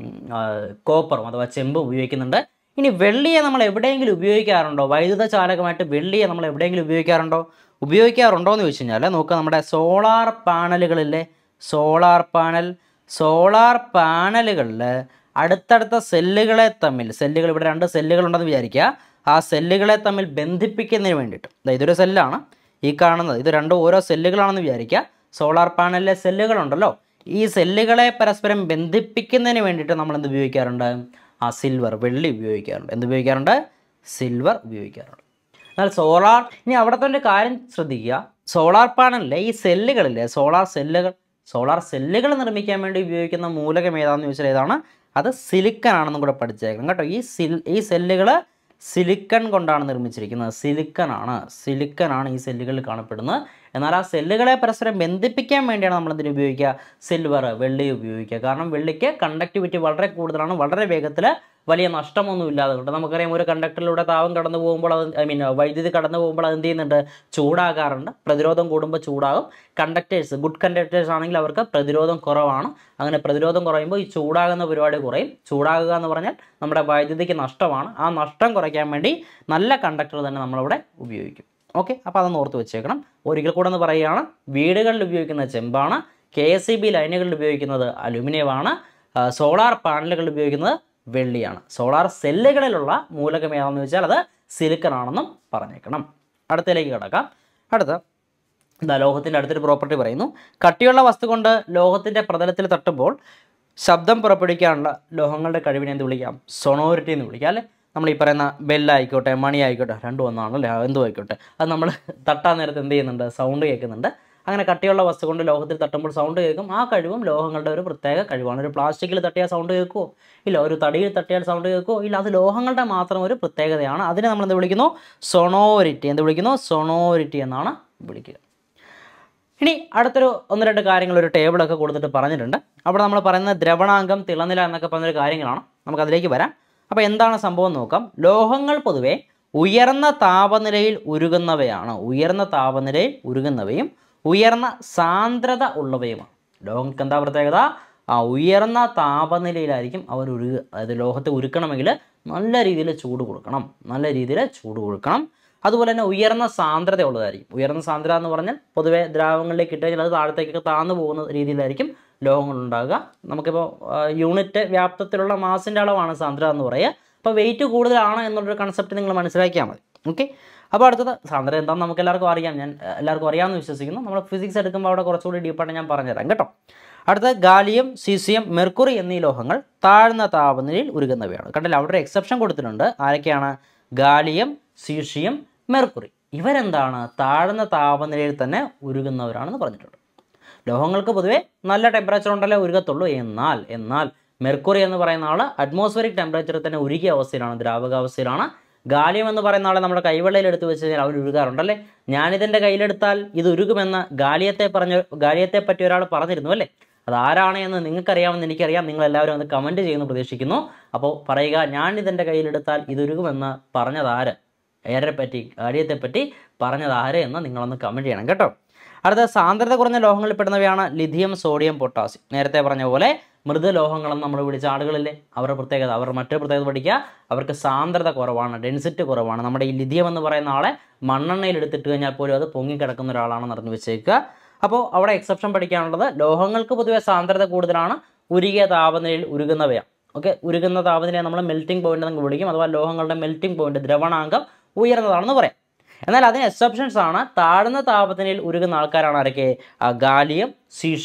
കോപ്പറും അഥവാ ചെമ്പ് ഉപയോഗിക്കുന്നുണ്ട് ഇനി വെള്ളിയെ നമ്മൾ എവിടെയെങ്കിലും ഉപയോഗിക്കാറുണ്ടോ വൈദ്യുത ചാലകമായിട്ട് വെള്ളിയെ നമ്മൾ എവിടെയെങ്കിലും ഉപയോഗിക്കാറുണ്ടോ ഉപയോഗിക്കാറുണ്ടോ എന്ന് ചോദിച്ചു കഴിഞ്ഞാൽ നോക്കുക നമ്മുടെ സോളാർ പാനലുകളിലെ സോളാർ പാനൽ സോളാർ പാനലുകളിൽ അടുത്തടുത്ത സെല്ലുകളെ തമ്മിൽ സെല്ലുകൾ ഇവിടെ രണ്ട് സെല്ലുകളുണ്ടെന്ന് വിചാരിക്കുക ആ സെല്ലുകളെ തമ്മിൽ ബന്ധിപ്പിക്കുന്നതിന് വേണ്ടിയിട്ട് ദാ ഇതൊരു സെല്ലാണ് ഈ കാണുന്നത് ഇത് രണ്ടും ഓരോ സെല്ലുകളാണെന്ന് വിചാരിക്കുക സോളാർ പാനലിലെ സെല്ലുകളുണ്ടല്ലോ ഈ സെല്ലുകളെ പരസ്പരം ബന്ധിപ്പിക്കുന്നതിന് വേണ്ടിയിട്ട് നമ്മൾ എന്ത് ഉപയോഗിക്കാറുണ്ട് ആ സിൽവർ വെള്ളി ഉപയോഗിക്കാറുണ്ട് എന്ത് ഉപയോഗിക്കാറുണ്ട് സിൽവർ ഉപയോഗിക്കാറുണ്ട് എന്നാൽ സോളാർ ഇനി അവിടുത്തെ ഒരു കാര്യം ശ്രദ്ധിക്കുക സോളാർ പാനലിലെ ഈ സെല്ലുകളിലെ സോളാർ സെല്ലുകൾ സോളാർ സെല്ലുകൾ നിർമ്മിക്കാൻ വേണ്ടി ഉപയോഗിക്കുന്ന മൂലകം ഏതാണെന്ന് ചോദിച്ചാൽ ഏതാണ് അത് സിലിക്കൺ ആണെന്നും കൂടെ പഠിച്ചേക്കണം കേട്ടോ ഈ സിൽ ഈ സെല്ലുകൾ സിലിക്കൺ കൊണ്ടാണ് നിർമ്മിച്ചിരിക്കുന്നത് സിലിക്കൺ ആണ് സിലിക്കൺ ആണ് ഈ സെല്ലുകളിൽ കാണപ്പെടുന്നത് എന്നാൽ ആ സെല്ലുകളെ പരസ്പരം ബന്ധിപ്പിക്കാൻ വേണ്ടിയാണ് നമ്മൾ എന്തിനു ഉപയോഗിക്കുക സിൽവർ വെള്ളി ഉപയോഗിക്കുക കാരണം വെള്ളിക്ക് കണ്ടക്ടിവിറ്റി വളരെ കൂടുതലാണ് വളരെ വേഗത്തിൽ വലിയ നഷ്ടമൊന്നും ഇല്ലാതെ കൊണ്ട് നമുക്കറിയാം ഒരു കണ്ടക്ടറിലൂടെ താപം കടന്നു പോകുമ്പോൾ അത് ഐ മീൻ വൈദ്യുതി കടന്നു പോകുമ്പോൾ അത് എന്ത് ചെയ്യുന്നുണ്ട് ചൂടാകാറുണ്ട് പ്രതിരോധം കൂടുമ്പോൾ ചൂടാകും കണ്ടക്ടേഴ്സ് ഗുഡ് കണ്ടക്ടേഴ്സ് ആണെങ്കിൽ അവർക്ക് പ്രതിരോധം കുറവാണ് അങ്ങനെ പ്രതിരോധം കുറയുമ്പോൾ ഈ ചൂടാകുന്ന പരിപാടി കുറയും ചൂടാകുക എന്ന് പറഞ്ഞാൽ നമ്മുടെ വൈദ്യുതിക്ക് നഷ്ടമാണ് ആ നഷ്ടം കുറയ്ക്കാൻ വേണ്ടി നല്ല കണ്ടക്ടർ തന്നെ നമ്മളിവിടെ ഉപയോഗിക്കും ഓക്കെ അപ്പോൾ അതൊന്ന് ഓർത്ത് വെച്ചേക്കണം ഒരിക്കൽ കൂടെ ഒന്ന് പറയുകയാണ് വീടുകളിൽ ഉപയോഗിക്കുന്ന ചെമ്പാണ് കെ എസ് ഇ ബി ലൈനുകളിൽ ഉപയോഗിക്കുന്നത് അലുമിനിയമാണ് സോളാർ പാനലുകളിൽ ഉപയോഗിക്കുന്നത് വെള്ളിയാണ് സോളാർ സെല്ലുകളിലുള്ള മൂലകം ഏതാണെന്ന് വെച്ചാൽ അത് സിലിക്കൺ ആണെന്നും പറഞ്ഞേക്കണം അടുത്തതിലേക്ക് കിടക്കാം അടുത്ത എന്താ ലോഹത്തിൻ്റെ അടുത്തൊരു പ്രോപ്പർട്ടി പറയുന്നു കട്ടിയുള്ള വസ്തു കൊണ്ട് ലോഹത്തിൻ്റെ പ്രതലത്തിൽ തട്ടുമ്പോൾ ശബ്ദം പുറപ്പെടുവിക്കാനുള്ള ലോഹങ്ങളുടെ കഴിവിനെ എന്ത് വിളിക്കാം സൊണോരിറ്റി എന്ന് വിളിക്കാം അല്ലേ നമ്മൾ ഈ പറയുന്ന ബെല്ലായിക്കോട്ടെ മണി ആയിക്കോട്ടെ രണ്ടും ഒന്നാണല്ലേ എന്തും ആയിക്കോട്ടെ അത് നമ്മൾ തട്ടാൻ നേരത്ത് എന്ത് ചെയ്യുന്നുണ്ട് സൗണ്ട് കേൾക്കുന്നുണ്ട് അങ്ങനെ കട്ടിയുള്ള വസ്തു കൊണ്ട് ലോഹത്തിൽ തട്ടുമ്പോൾ സൗണ്ട് കേൾക്കും ആ കഴിവും ലോഹങ്ങളുടെ ഒരു പ്രത്യേക കഴിവാണ് ഒരു പ്ലാസ്റ്റിക്കിൽ തട്ടിയാൽ സൗണ്ട് കേൾക്കുമോ ഇല്ല ഒരു തടിയിൽ തട്ടിയാൽ സൗണ്ട് കേൾക്കുമോ ഇല്ല അത് ലോഹങ്ങളുടെ മാത്രം ഒരു പ്രത്യേകതയാണ് അതിനെ നമ്മൾ എന്ത് വിളിക്കുന്നു സൊണോരിറ്റി എന്ത് വിളിക്കുന്നു സൊണോരിറ്റി എന്നാണ് വിളിക്കുക ഇനി അടുത്തൊരു ഒന്ന് രണ്ട് കാര്യങ്ങൾ ഒരു ടേബിളൊക്കെ കൊടുത്തിട്ട് പറഞ്ഞിട്ടുണ്ട് അവിടെ നമ്മൾ പറയുന്ന ദ്രവണാങ്കം തിളനില എന്നൊക്കെ പറഞ്ഞൊരു കാര്യങ്ങളാണ് നമുക്ക് അതിലേക്ക് വരാം അപ്പോൾ എന്താണ് സംഭവം എന്ന് നോക്കാം ലോഹങ്ങൾ പൊതുവെ ഉയർന്ന താപനിലയിൽ ഉരുകുന്നവയാണ് ഉയർന്ന താപനിലയിൽ ഉരുകുന്നവയും ഉയർന്ന സാന്ദ്രത ഉള്ളവയുമാണ് ലോഹങ്ങൾക്ക് എന്താ പ്രത്യേകത ആ ഉയർന്ന താപനിലയിലായിരിക്കും അവർ ഉരുക അതായത് ലോഹത്തെ ഉരുക്കണമെങ്കിൽ നല്ല രീതിയിൽ ചൂട് കൊടുക്കണം നല്ല രീതിയിൽ ചൂട് കൊടുക്കണം അതുപോലെ തന്നെ ഉയർന്ന സാന്ദ്രത ഉള്ളതായിരിക്കും ഉയർന്ന സാന്ദ്രത എന്ന് പറഞ്ഞാൽ പൊതുവേ ദ്രാവകങ്ങളിലേക്ക് ഇട്ട് കഴിഞ്ഞാൽ അത് താഴത്തേക്കൊക്കെ താന്നു പോകുന്ന രീതിയിലായിരിക്കും ലോഹങ്ങൾ ഉണ്ടാകുക നമുക്കിപ്പോൾ യൂണിറ്റ് വ്യാപ്തത്തിലുള്ള മാസിൻ്റെ അളവാണ് സാന്ദ്രത എന്ന് പറയുക അപ്പോൾ വെയിറ്റ് കൂടുതലാണ് എന്നുള്ളൊരു കൺസെപ്റ്റ് നിങ്ങൾ മനസ്സിലാക്കിയാൽ മതി ഓക്കെ അപ്പോൾ അടുത്തത് സാന്ദ്രത എന്താണെന്ന് നമുക്ക് എല്ലാവർക്കും അറിയാം ഞാൻ ഏഹ്, എല്ലാവർക്കും അറിയാമെന്ന് വിശ്വസിക്കുന്നു നമ്മൾ ഫിസിക്സ് എടുക്കുമ്പോൾ അവിടെ കുറച്ചുകൂടി ഡീപ്പായിട്ട് ഞാൻ പറഞ്ഞുതരാം കേട്ടോ അടുത്ത ഗാലിയം സീസിയം മെർക്കുറി എന്നീ ലോഹങ്ങൾ താഴ്ന്ന താപനിലയിൽ ഉരുകുന്നവയാണ് കണ്ടില്ല അവിടെ ഒരു എക്സെപ്ഷൻ കൊടുത്തിട്ടുണ്ട് ആരൊക്കെയാണ് ഗാലിയം സീഷിയം മെർക്കുറി ഇവരെന്താണ് താഴ്ന്ന താപനിലയിൽ തന്നെ ഉരുകുന്നവരാണെന്ന് പറഞ്ഞിട്ടുണ്ട് ലോഹങ്ങൾക്ക് പൊതുവേ നല്ല ടെമ്പറേച്ചർ ഉണ്ടല്ലേ ഉരുകത്തുള്ളൂ എന്നാൽ എന്നാൽ മെർക്കുറി എന്ന് പറയുന്ന ആൾ അറ്റ്മോസ്ഫിയറിക് ടെമ്പറേച്ചറിൽ തന്നെ ഉരുകിയ അവസ്ഥയിലാണ് ദ്രാവകാവസ്ഥയിലാണ് ഗാലിയം എന്ന് പറയുന്ന ആളെ നമ്മുടെ കൈവെള്ളയിൽ എടുത്ത് വെച്ച് കഴിഞ്ഞാൽ അവർ ഉരുകാറുണ്ടല്ലേ ഞാനിതെൻ്റെ കയ്യിലെടുത്താൽ ഇത് ഉരുകുമെന്ന് ഗാലിയത്തെ പറഞ്ഞ ഗാലിയത്തെ പറ്റി ഒരാൾ പറഞ്ഞിരുന്നു അല്ലേ അത് ആരാണ് എന്ന് നിങ്ങൾക്കറിയാമെന്ന് എനിക്കറിയാം നിങ്ങൾ എല്ലാവരും ഒന്ന് കമൻറ്റ് ചെയ്യുന്നു പ്രതീക്ഷിക്കുന്നു അപ്പോൾ പറയുക ഞാൻ ഇതെൻ്റെ കയ്യിലെടുത്താൽ ഇത് ഉരുകുമെന്ന് പറഞ്ഞതാര് ഏറെ പറ്റി ഗാലിയത്തെ പറ്റി പറഞ്ഞതാര് എന്ന് നിങ്ങളൊന്ന് കമൻറ്റ് ചെയ്യണം കേട്ടോ അടുത്ത സാന്ദ്രത കുറഞ്ഞ ലോഹങ്ങളിൽ പെടുന്നവയാണ് ലിഥിയം സോഡിയം പൊട്ടാസ്യം നേരത്തെ പറഞ്ഞ പോലെ മൃദുലോഹങ്ങളെന്ന് നമ്മൾ വിളിച്ച ആളുകളില്ലേ അവരുടെ പ്രത്യേകത അവരുടെ മറ്റൊരു പ്രത്യേകത പഠിക്കുക അവർക്ക് സാന്ദ്രത കുറവാണ് ഡെൻസിറ്റി കുറവാണ് നമ്മുടെ ഈ ലിഥിയം എന്ന് പറയുന്ന ആളെ മണ്ണെണ്ണയിൽ എടുത്തിട്ട് കഴിഞ്ഞാൽ പോലും അത് പൊങ്ങിക്കിടക്കുന്ന ഒരാളാണെന്ന് അറിഞ്ഞു വെച്ചേക്കുക അപ്പോൾ അവിടെ എക്സെപ്ഷൻ പഠിക്കാനുള്ളത് ലോഹങ്ങൾക്ക് പൊതുവെ സാന്ദ്രത കൂടുതലാണ് ഉരുകിയ താപനിലയിൽ ഉരുകുന്നവയാണ് ഓക്കെ ഉരുകുന്ന താപനിലയെ നമ്മൾ മെൽറ്റിംഗ് പോയിന്റ് എന്ന് വിളിക്കും അഥവാ ലോഹങ്ങളുടെ മെൽറ്റിംഗ് പോയിന്റ് ദ്രവണാങ്കം ഉയർന്നതാണെന്ന് പറയാം എന്നാൽ അതിന് എക്സെപ്ഷൻസ് ആണ് താഴ്ന്ന താപനിലയിൽ ഉരുകുന്ന ആൾക്കാരാണ് ആരൊക്കെ ആ, ഗാലിയം സീഷിയം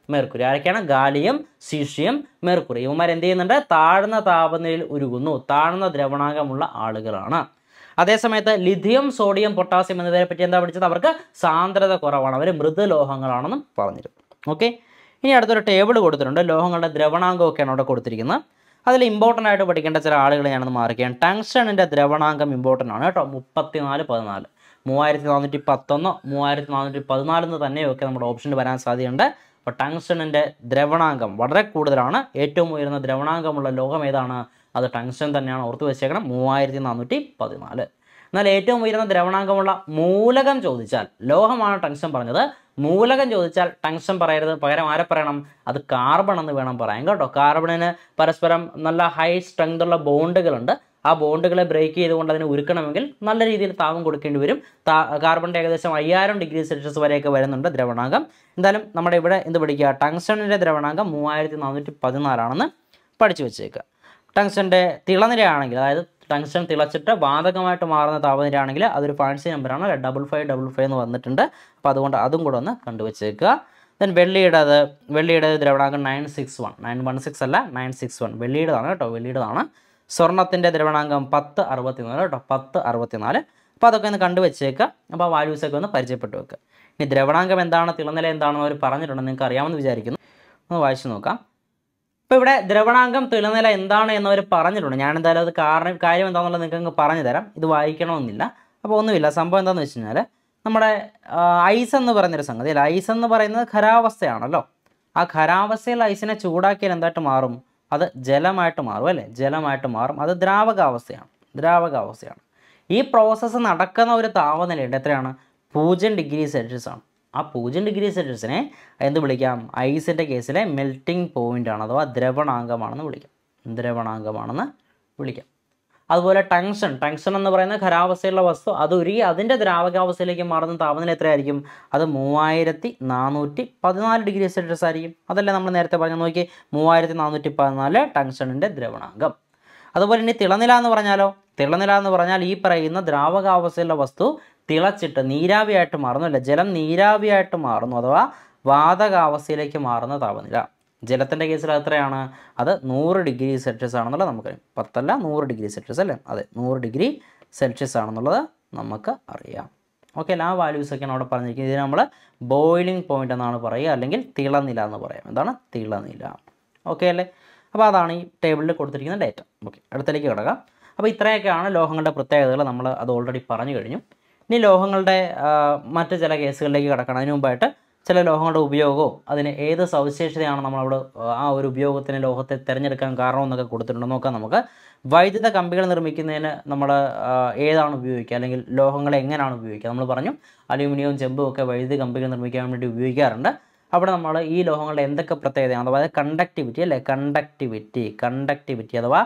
മെർക്കുറി ആരൊക്കെയാണ് ഗാലിയം സീഷ്യം മെർക്കുറി ഇവന്മാർ എന്ത് ചെയ്യുന്നുണ്ട് താഴ്ന്ന താപനിലയിൽ ഉരുകുന്നു താഴ്ന്ന ദ്രവണാങ്കമുള്ള ആളുകളാണ് അതേസമയത്ത് ലിഥിയം സോഡിയം പൊട്ടാസ്യം എന്നിവരെ പറ്റി എന്താ പഠിച്ചത് അവർക്ക് സാന്ദ്രത കുറവാണ് അവർ മൃദുലോഹങ്ങളാണെന്നും പറഞ്ഞിരുന്നു ഓക്കെ ഇനി അടുത്തൊരു ടേബിൾ കൊടുത്തിട്ടുണ്ട് ലോഹങ്ങളുടെ ദ്രവണാങ്കമൊക്കെയാണ് അവിടെ കൊടുത്തിരിക്കുന്നത് അതിൽ ഇമ്പോർട്ടൻ്റ് ആയിട്ട് പഠിക്കേണ്ട ചില ആളുകൾ ഞാനൊന്ന് മാറിക്കുകയാണ് ടങ്സ്റ്റണിൻ്റെ ദ്രവണാങ്കം ഇമ്പോർട്ടൻ്റ് ആണ് കേട്ടോ മുപ്പത്തിനാല് പതിനാല് മൂവായിരത്തി നാനൂറ്റി പത്തൊന്നോ മൂവായിരത്തി നാനൂറ്റി പതിനാലെന്ന് തന്നെയൊക്കെ നമ്മുടെ ഓപ്ഷനിൽ വരാൻ സാധ്യതയുണ്ട് അപ്പോൾ ടങ്സ്റ്റണിൻ്റെ ദ്രവണാങ്കം വളരെ കൂടുതലാണ് ഏറ്റവും ഉയർന്ന ദ്രവണാങ്കമുള്ള ലോകം ഏതാണ് അത് ടങ്സ്റ്റൺ തന്നെയാണ് ഓർത്ത് വെച്ചേക്കണം മൂവായിരത്തി നാനൂറ്റി പതിനാല് എന്നാൽ ഏറ്റവും ഉയർന്ന ദ്രവണാങ്കമുള്ള മൂലകം ചോദിച്ചാൽ ലോഹമാണ് ടങ്സ്റ്റൺ പറഞ്ഞത് മൂലകം ചോദിച്ചാൽ ടങ്സ്റ്റൺ പറയരുത് പകരം ആരെ പറയണം അത് കാർബൺ എന്ന് വേണം പറയാൻ കേട്ടോ കാർബണിന് പരസ്പരം നല്ല ഹൈ സ്ട്രെങ്ത് ഉള്ള ബോണ്ടുകളുണ്ട് ആ ബോണ്ടുകളെ ബ്രേക്ക് ചെയ്തുകൊണ്ട് അതിനെ ഉരുക്കണമെങ്കിൽ നല്ല രീതിയിൽ താപം കൊടുക്കേണ്ടി വരും താ കാർബണിൻ്റെ ഏകദേശം അയ്യായിരം ഡിഗ്രി സെൽഷ്യസ് വരെയൊക്കെ വരുന്നുണ്ട് ദ്രവണാങ്കം എന്തായാലും നമ്മുടെ ഇവിടെ എന്ത് പഠിക്കുക ടങ്സ്റ്റണിൻ്റെ ദ്രവണാങ്കം മൂവായിരത്തി നാനൂറ്റി പതിനാലാണെന്ന് പഠിച്ചു വെച്ചേക്കുക ടങ്സ്റ്റൻ്റെ തിളനിരയാണെങ്കിൽ അതായത് ടങ്സ്റ്റൺ തിളച്ചിട്ട് വാതകമായിട്ട് മാറുന്ന താപനിരയാണെങ്കിൽ അതൊരു ഫാൻസി നമ്പറാണ് ഡബിൾ ഫൈവ് ഡബിൾ ഫൈവ് എന്ന് വന്നിട്ടുണ്ട് അപ്പോൾ അതുകൊണ്ട് അതും കൂടെ ഒന്ന് കണ്ടുവച്ചേക്കുക ദെൻ വെള്ളിയുടേത് വെള്ളിയുടെ ദ്രവണാങ്കം nine six one nine one six അല്ല നയൻ സിക്സ് വൺ വെള്ളിയുടേതാണ് കേട്ടോ വെള്ളിയുടേതാണ് സ്വർണത്തിൻ്റെ ദ്രവണാങ്കം പത്ത് അറുപത്തിനാല് കേട്ടോ പത്ത് അറുപത്തിനാല് അപ്പോൾ അതൊക്കെ ഒന്ന് കണ്ടുവച്ചേക്കുക അപ്പോൾ ആ വാല്യൂസൊക്കെ ഒന്ന് പരിചയപ്പെട്ട് വെക്കുക ഇനി ദ്രവണാങ്കം എന്താണ് തിളനില എന്താണെന്ന് അവർ പറഞ്ഞിട്ടുണ്ട് നിങ്ങൾക്ക് അറിയാമെന്ന് വിചാരിക്കുന്നു ഒന്ന് വായിച്ചു നോക്കാം ഇപ്പോൾ ഇവിടെ ദ്രവണാങ്കം തിളനില എന്താണ് എന്നവർ പറഞ്ഞിട്ടുണ്ട് ഞാൻ എന്തായാലും അത് കാരണം കാര്യം എന്താണെന്നുള്ളത് നിങ്ങൾക്ക് അങ്ങ് പറഞ്ഞു തരാം ഇത് വായിക്കണമെന്നില്ല അപ്പോൾ ഒന്നുമില്ല സംഭവം എന്താണെന്ന് വെച്ച് കഴിഞ്ഞാൽ നമ്മുടെ ആ, ഐസ് എന്ന് പറയുന്നൊരു സംഗതി അല്ല ഐസ് എന്ന് പറയുന്നത് ഖരാവസ്ഥയാണല്ലോ ആ ഖരാവസ്ഥയിൽ ഐസിനെ ചൂടാക്കിയാൽ എന്തായിട്ട് മാറും അത് ജലമായിട്ട് മാറും അല്ലേ ജലമായിട്ട് മാറും അത് ദ്രാവകാവസ്ഥയാണ് ദ്രാവകാവസ്ഥയാണ് ഈ പ്രോസസ്സ് നടക്കുന്ന ഒരു താപനിലയുണ്ട് എത്രയാണ് പൂജ്യം ഡിഗ്രി സെൽഷ്യസ് ആണ് ആ പൂജ്യം ഡിഗ്രി സെൽഷ്യസിനെ എന്ത് വിളിക്കാം ഐസിൻ്റെ കേസിലെ മെൽറ്റിംഗ് പോയിൻ്റ് ആണ് അഥവാ ദ്രവണാങ്കമാണെന്ന് വിളിക്കാം ദ്രവണാങ്കമാണെന്ന് വിളിക്കാം അതുപോലെ ടങ്ഷൻ ടങ്ഷൻ എന്ന് പറയുന്ന ഖരാവസ്ഥയുള്ള വസ്തു അത് ഉരുകി അതിൻ്റെ ദ്രാവകാവസ്ഥയിലേക്ക് മാറുന്ന താപനില എത്രയായിരിക്കും അത് മൂവായിരത്തി നാനൂറ്റി പതിനാല് ഡിഗ്രി സെൽഷ്യസ് ആയിരിക്കും അതല്ലേ നമ്മൾ നേരത്തെ പറഞ്ഞ നോക്കി മൂവായിരത്തി നാനൂറ്റി പതിനാല് ടങ്ഷണിൻ്റെ ദ്രവണാങ്കം അതുപോലെ ഇനി തിളനില എന്ന് പറഞ്ഞാലോ തിളനില എന്ന് പറഞ്ഞാൽ ഈ പറയുന്ന ദ്രാവകാവസ്ഥയിലുള്ള വസ്തു തിളച്ചിട്ട് നീരാവിയായിട്ട് മാറുന്നു അല്ല ജലം നീരാവിയായിട്ട് മാറുന്നു അഥവാ വാതകാവസ്ഥയിലേക്ക് മാറുന്ന താപനില ജലത്തിൻ്റെ കേസിൽ അത് എത്രയാണ് അത് നൂറ് ഡിഗ്രി സെൽഷ്യസ് ആണെന്നുള്ളത് നമുക്കറിയാം പത്തല്ല നൂറ് ഡിഗ്രി സെൽഷ്യസ് അല്ലേ അതെ നൂറ് ഡിഗ്രി സെൽഷ്യസ് ആണെന്നുള്ളത് നമുക്ക് അറിയാം ഓക്കെ അല്ല ആ വാല്യൂസൊക്കെയാണ് അവിടെ പറഞ്ഞിരിക്കുന്നത് ഇതിന് നമ്മൾ ബോയിലിംഗ് പോയിന്റ് എന്നാണ് പറയുക അല്ലെങ്കിൽ തിളനില എന്ന് പറയാം എന്താണ് തിളനില ഓക്കെ അല്ലേ അപ്പോൾ അതാണ് ഈ ടേബിളിൽ കൊടുത്തിരിക്കുന്ന ഡേറ്റ ഓക്കെ അടുത്തേക്ക് കിടക്കാം അപ്പോൾ ഇത്രയൊക്കെയാണ് ലോഹങ്ങളുടെ പ്രത്യേകതകൾ നമ്മൾ അത് ഓൾറെഡി പറഞ്ഞു കഴിഞ്ഞു ഇനി ലോഹങ്ങളുടെ ആ, മറ്റ് ചില കേസുകളിലേക്ക് കിടക്കണം അതിന് മുമ്പായിട്ട് ചില ലോഹങ്ങളുടെ ഉപയോഗവും അതിന് ഏത് സവിശേഷതയാണ് നമ്മളവിടെ ആ ഒരു ഉപയോഗത്തിന് ലോഹത്തെ തിരഞ്ഞെടുക്കാൻ കാരണം എന്നൊക്കെ കൊടുത്തിട്ടുണ്ട് നോക്കാം നമുക്ക് വൈദ്യുത കമ്പികൾ നിർമ്മിക്കുന്നതിന് നമ്മൾ ഏതാണ് ഉപയോഗിക്കുക അല്ലെങ്കിൽ ലോഹങ്ങളെ എങ്ങനെയാണ് ഉപയോഗിക്കുക നമ്മൾ പറഞ്ഞു അലൂമിനിയവും ചെമ്പും ഒക്കെ വൈദ്യുത കമ്പികൾ നിർമ്മിക്കാൻ വേണ്ടി ഉപയോഗിക്കാറുണ്ട് അവിടെ നമ്മൾ ഈ ലോഹങ്ങളുടെ എന്തൊക്കെ പ്രത്യേകതയാണ് അതായത് കണ്ടക്ടിവിറ്റി അല്ലേ കണ്ടക്ടിവിറ്റി കണ്ടക്ടിവിറ്റി അഥവാ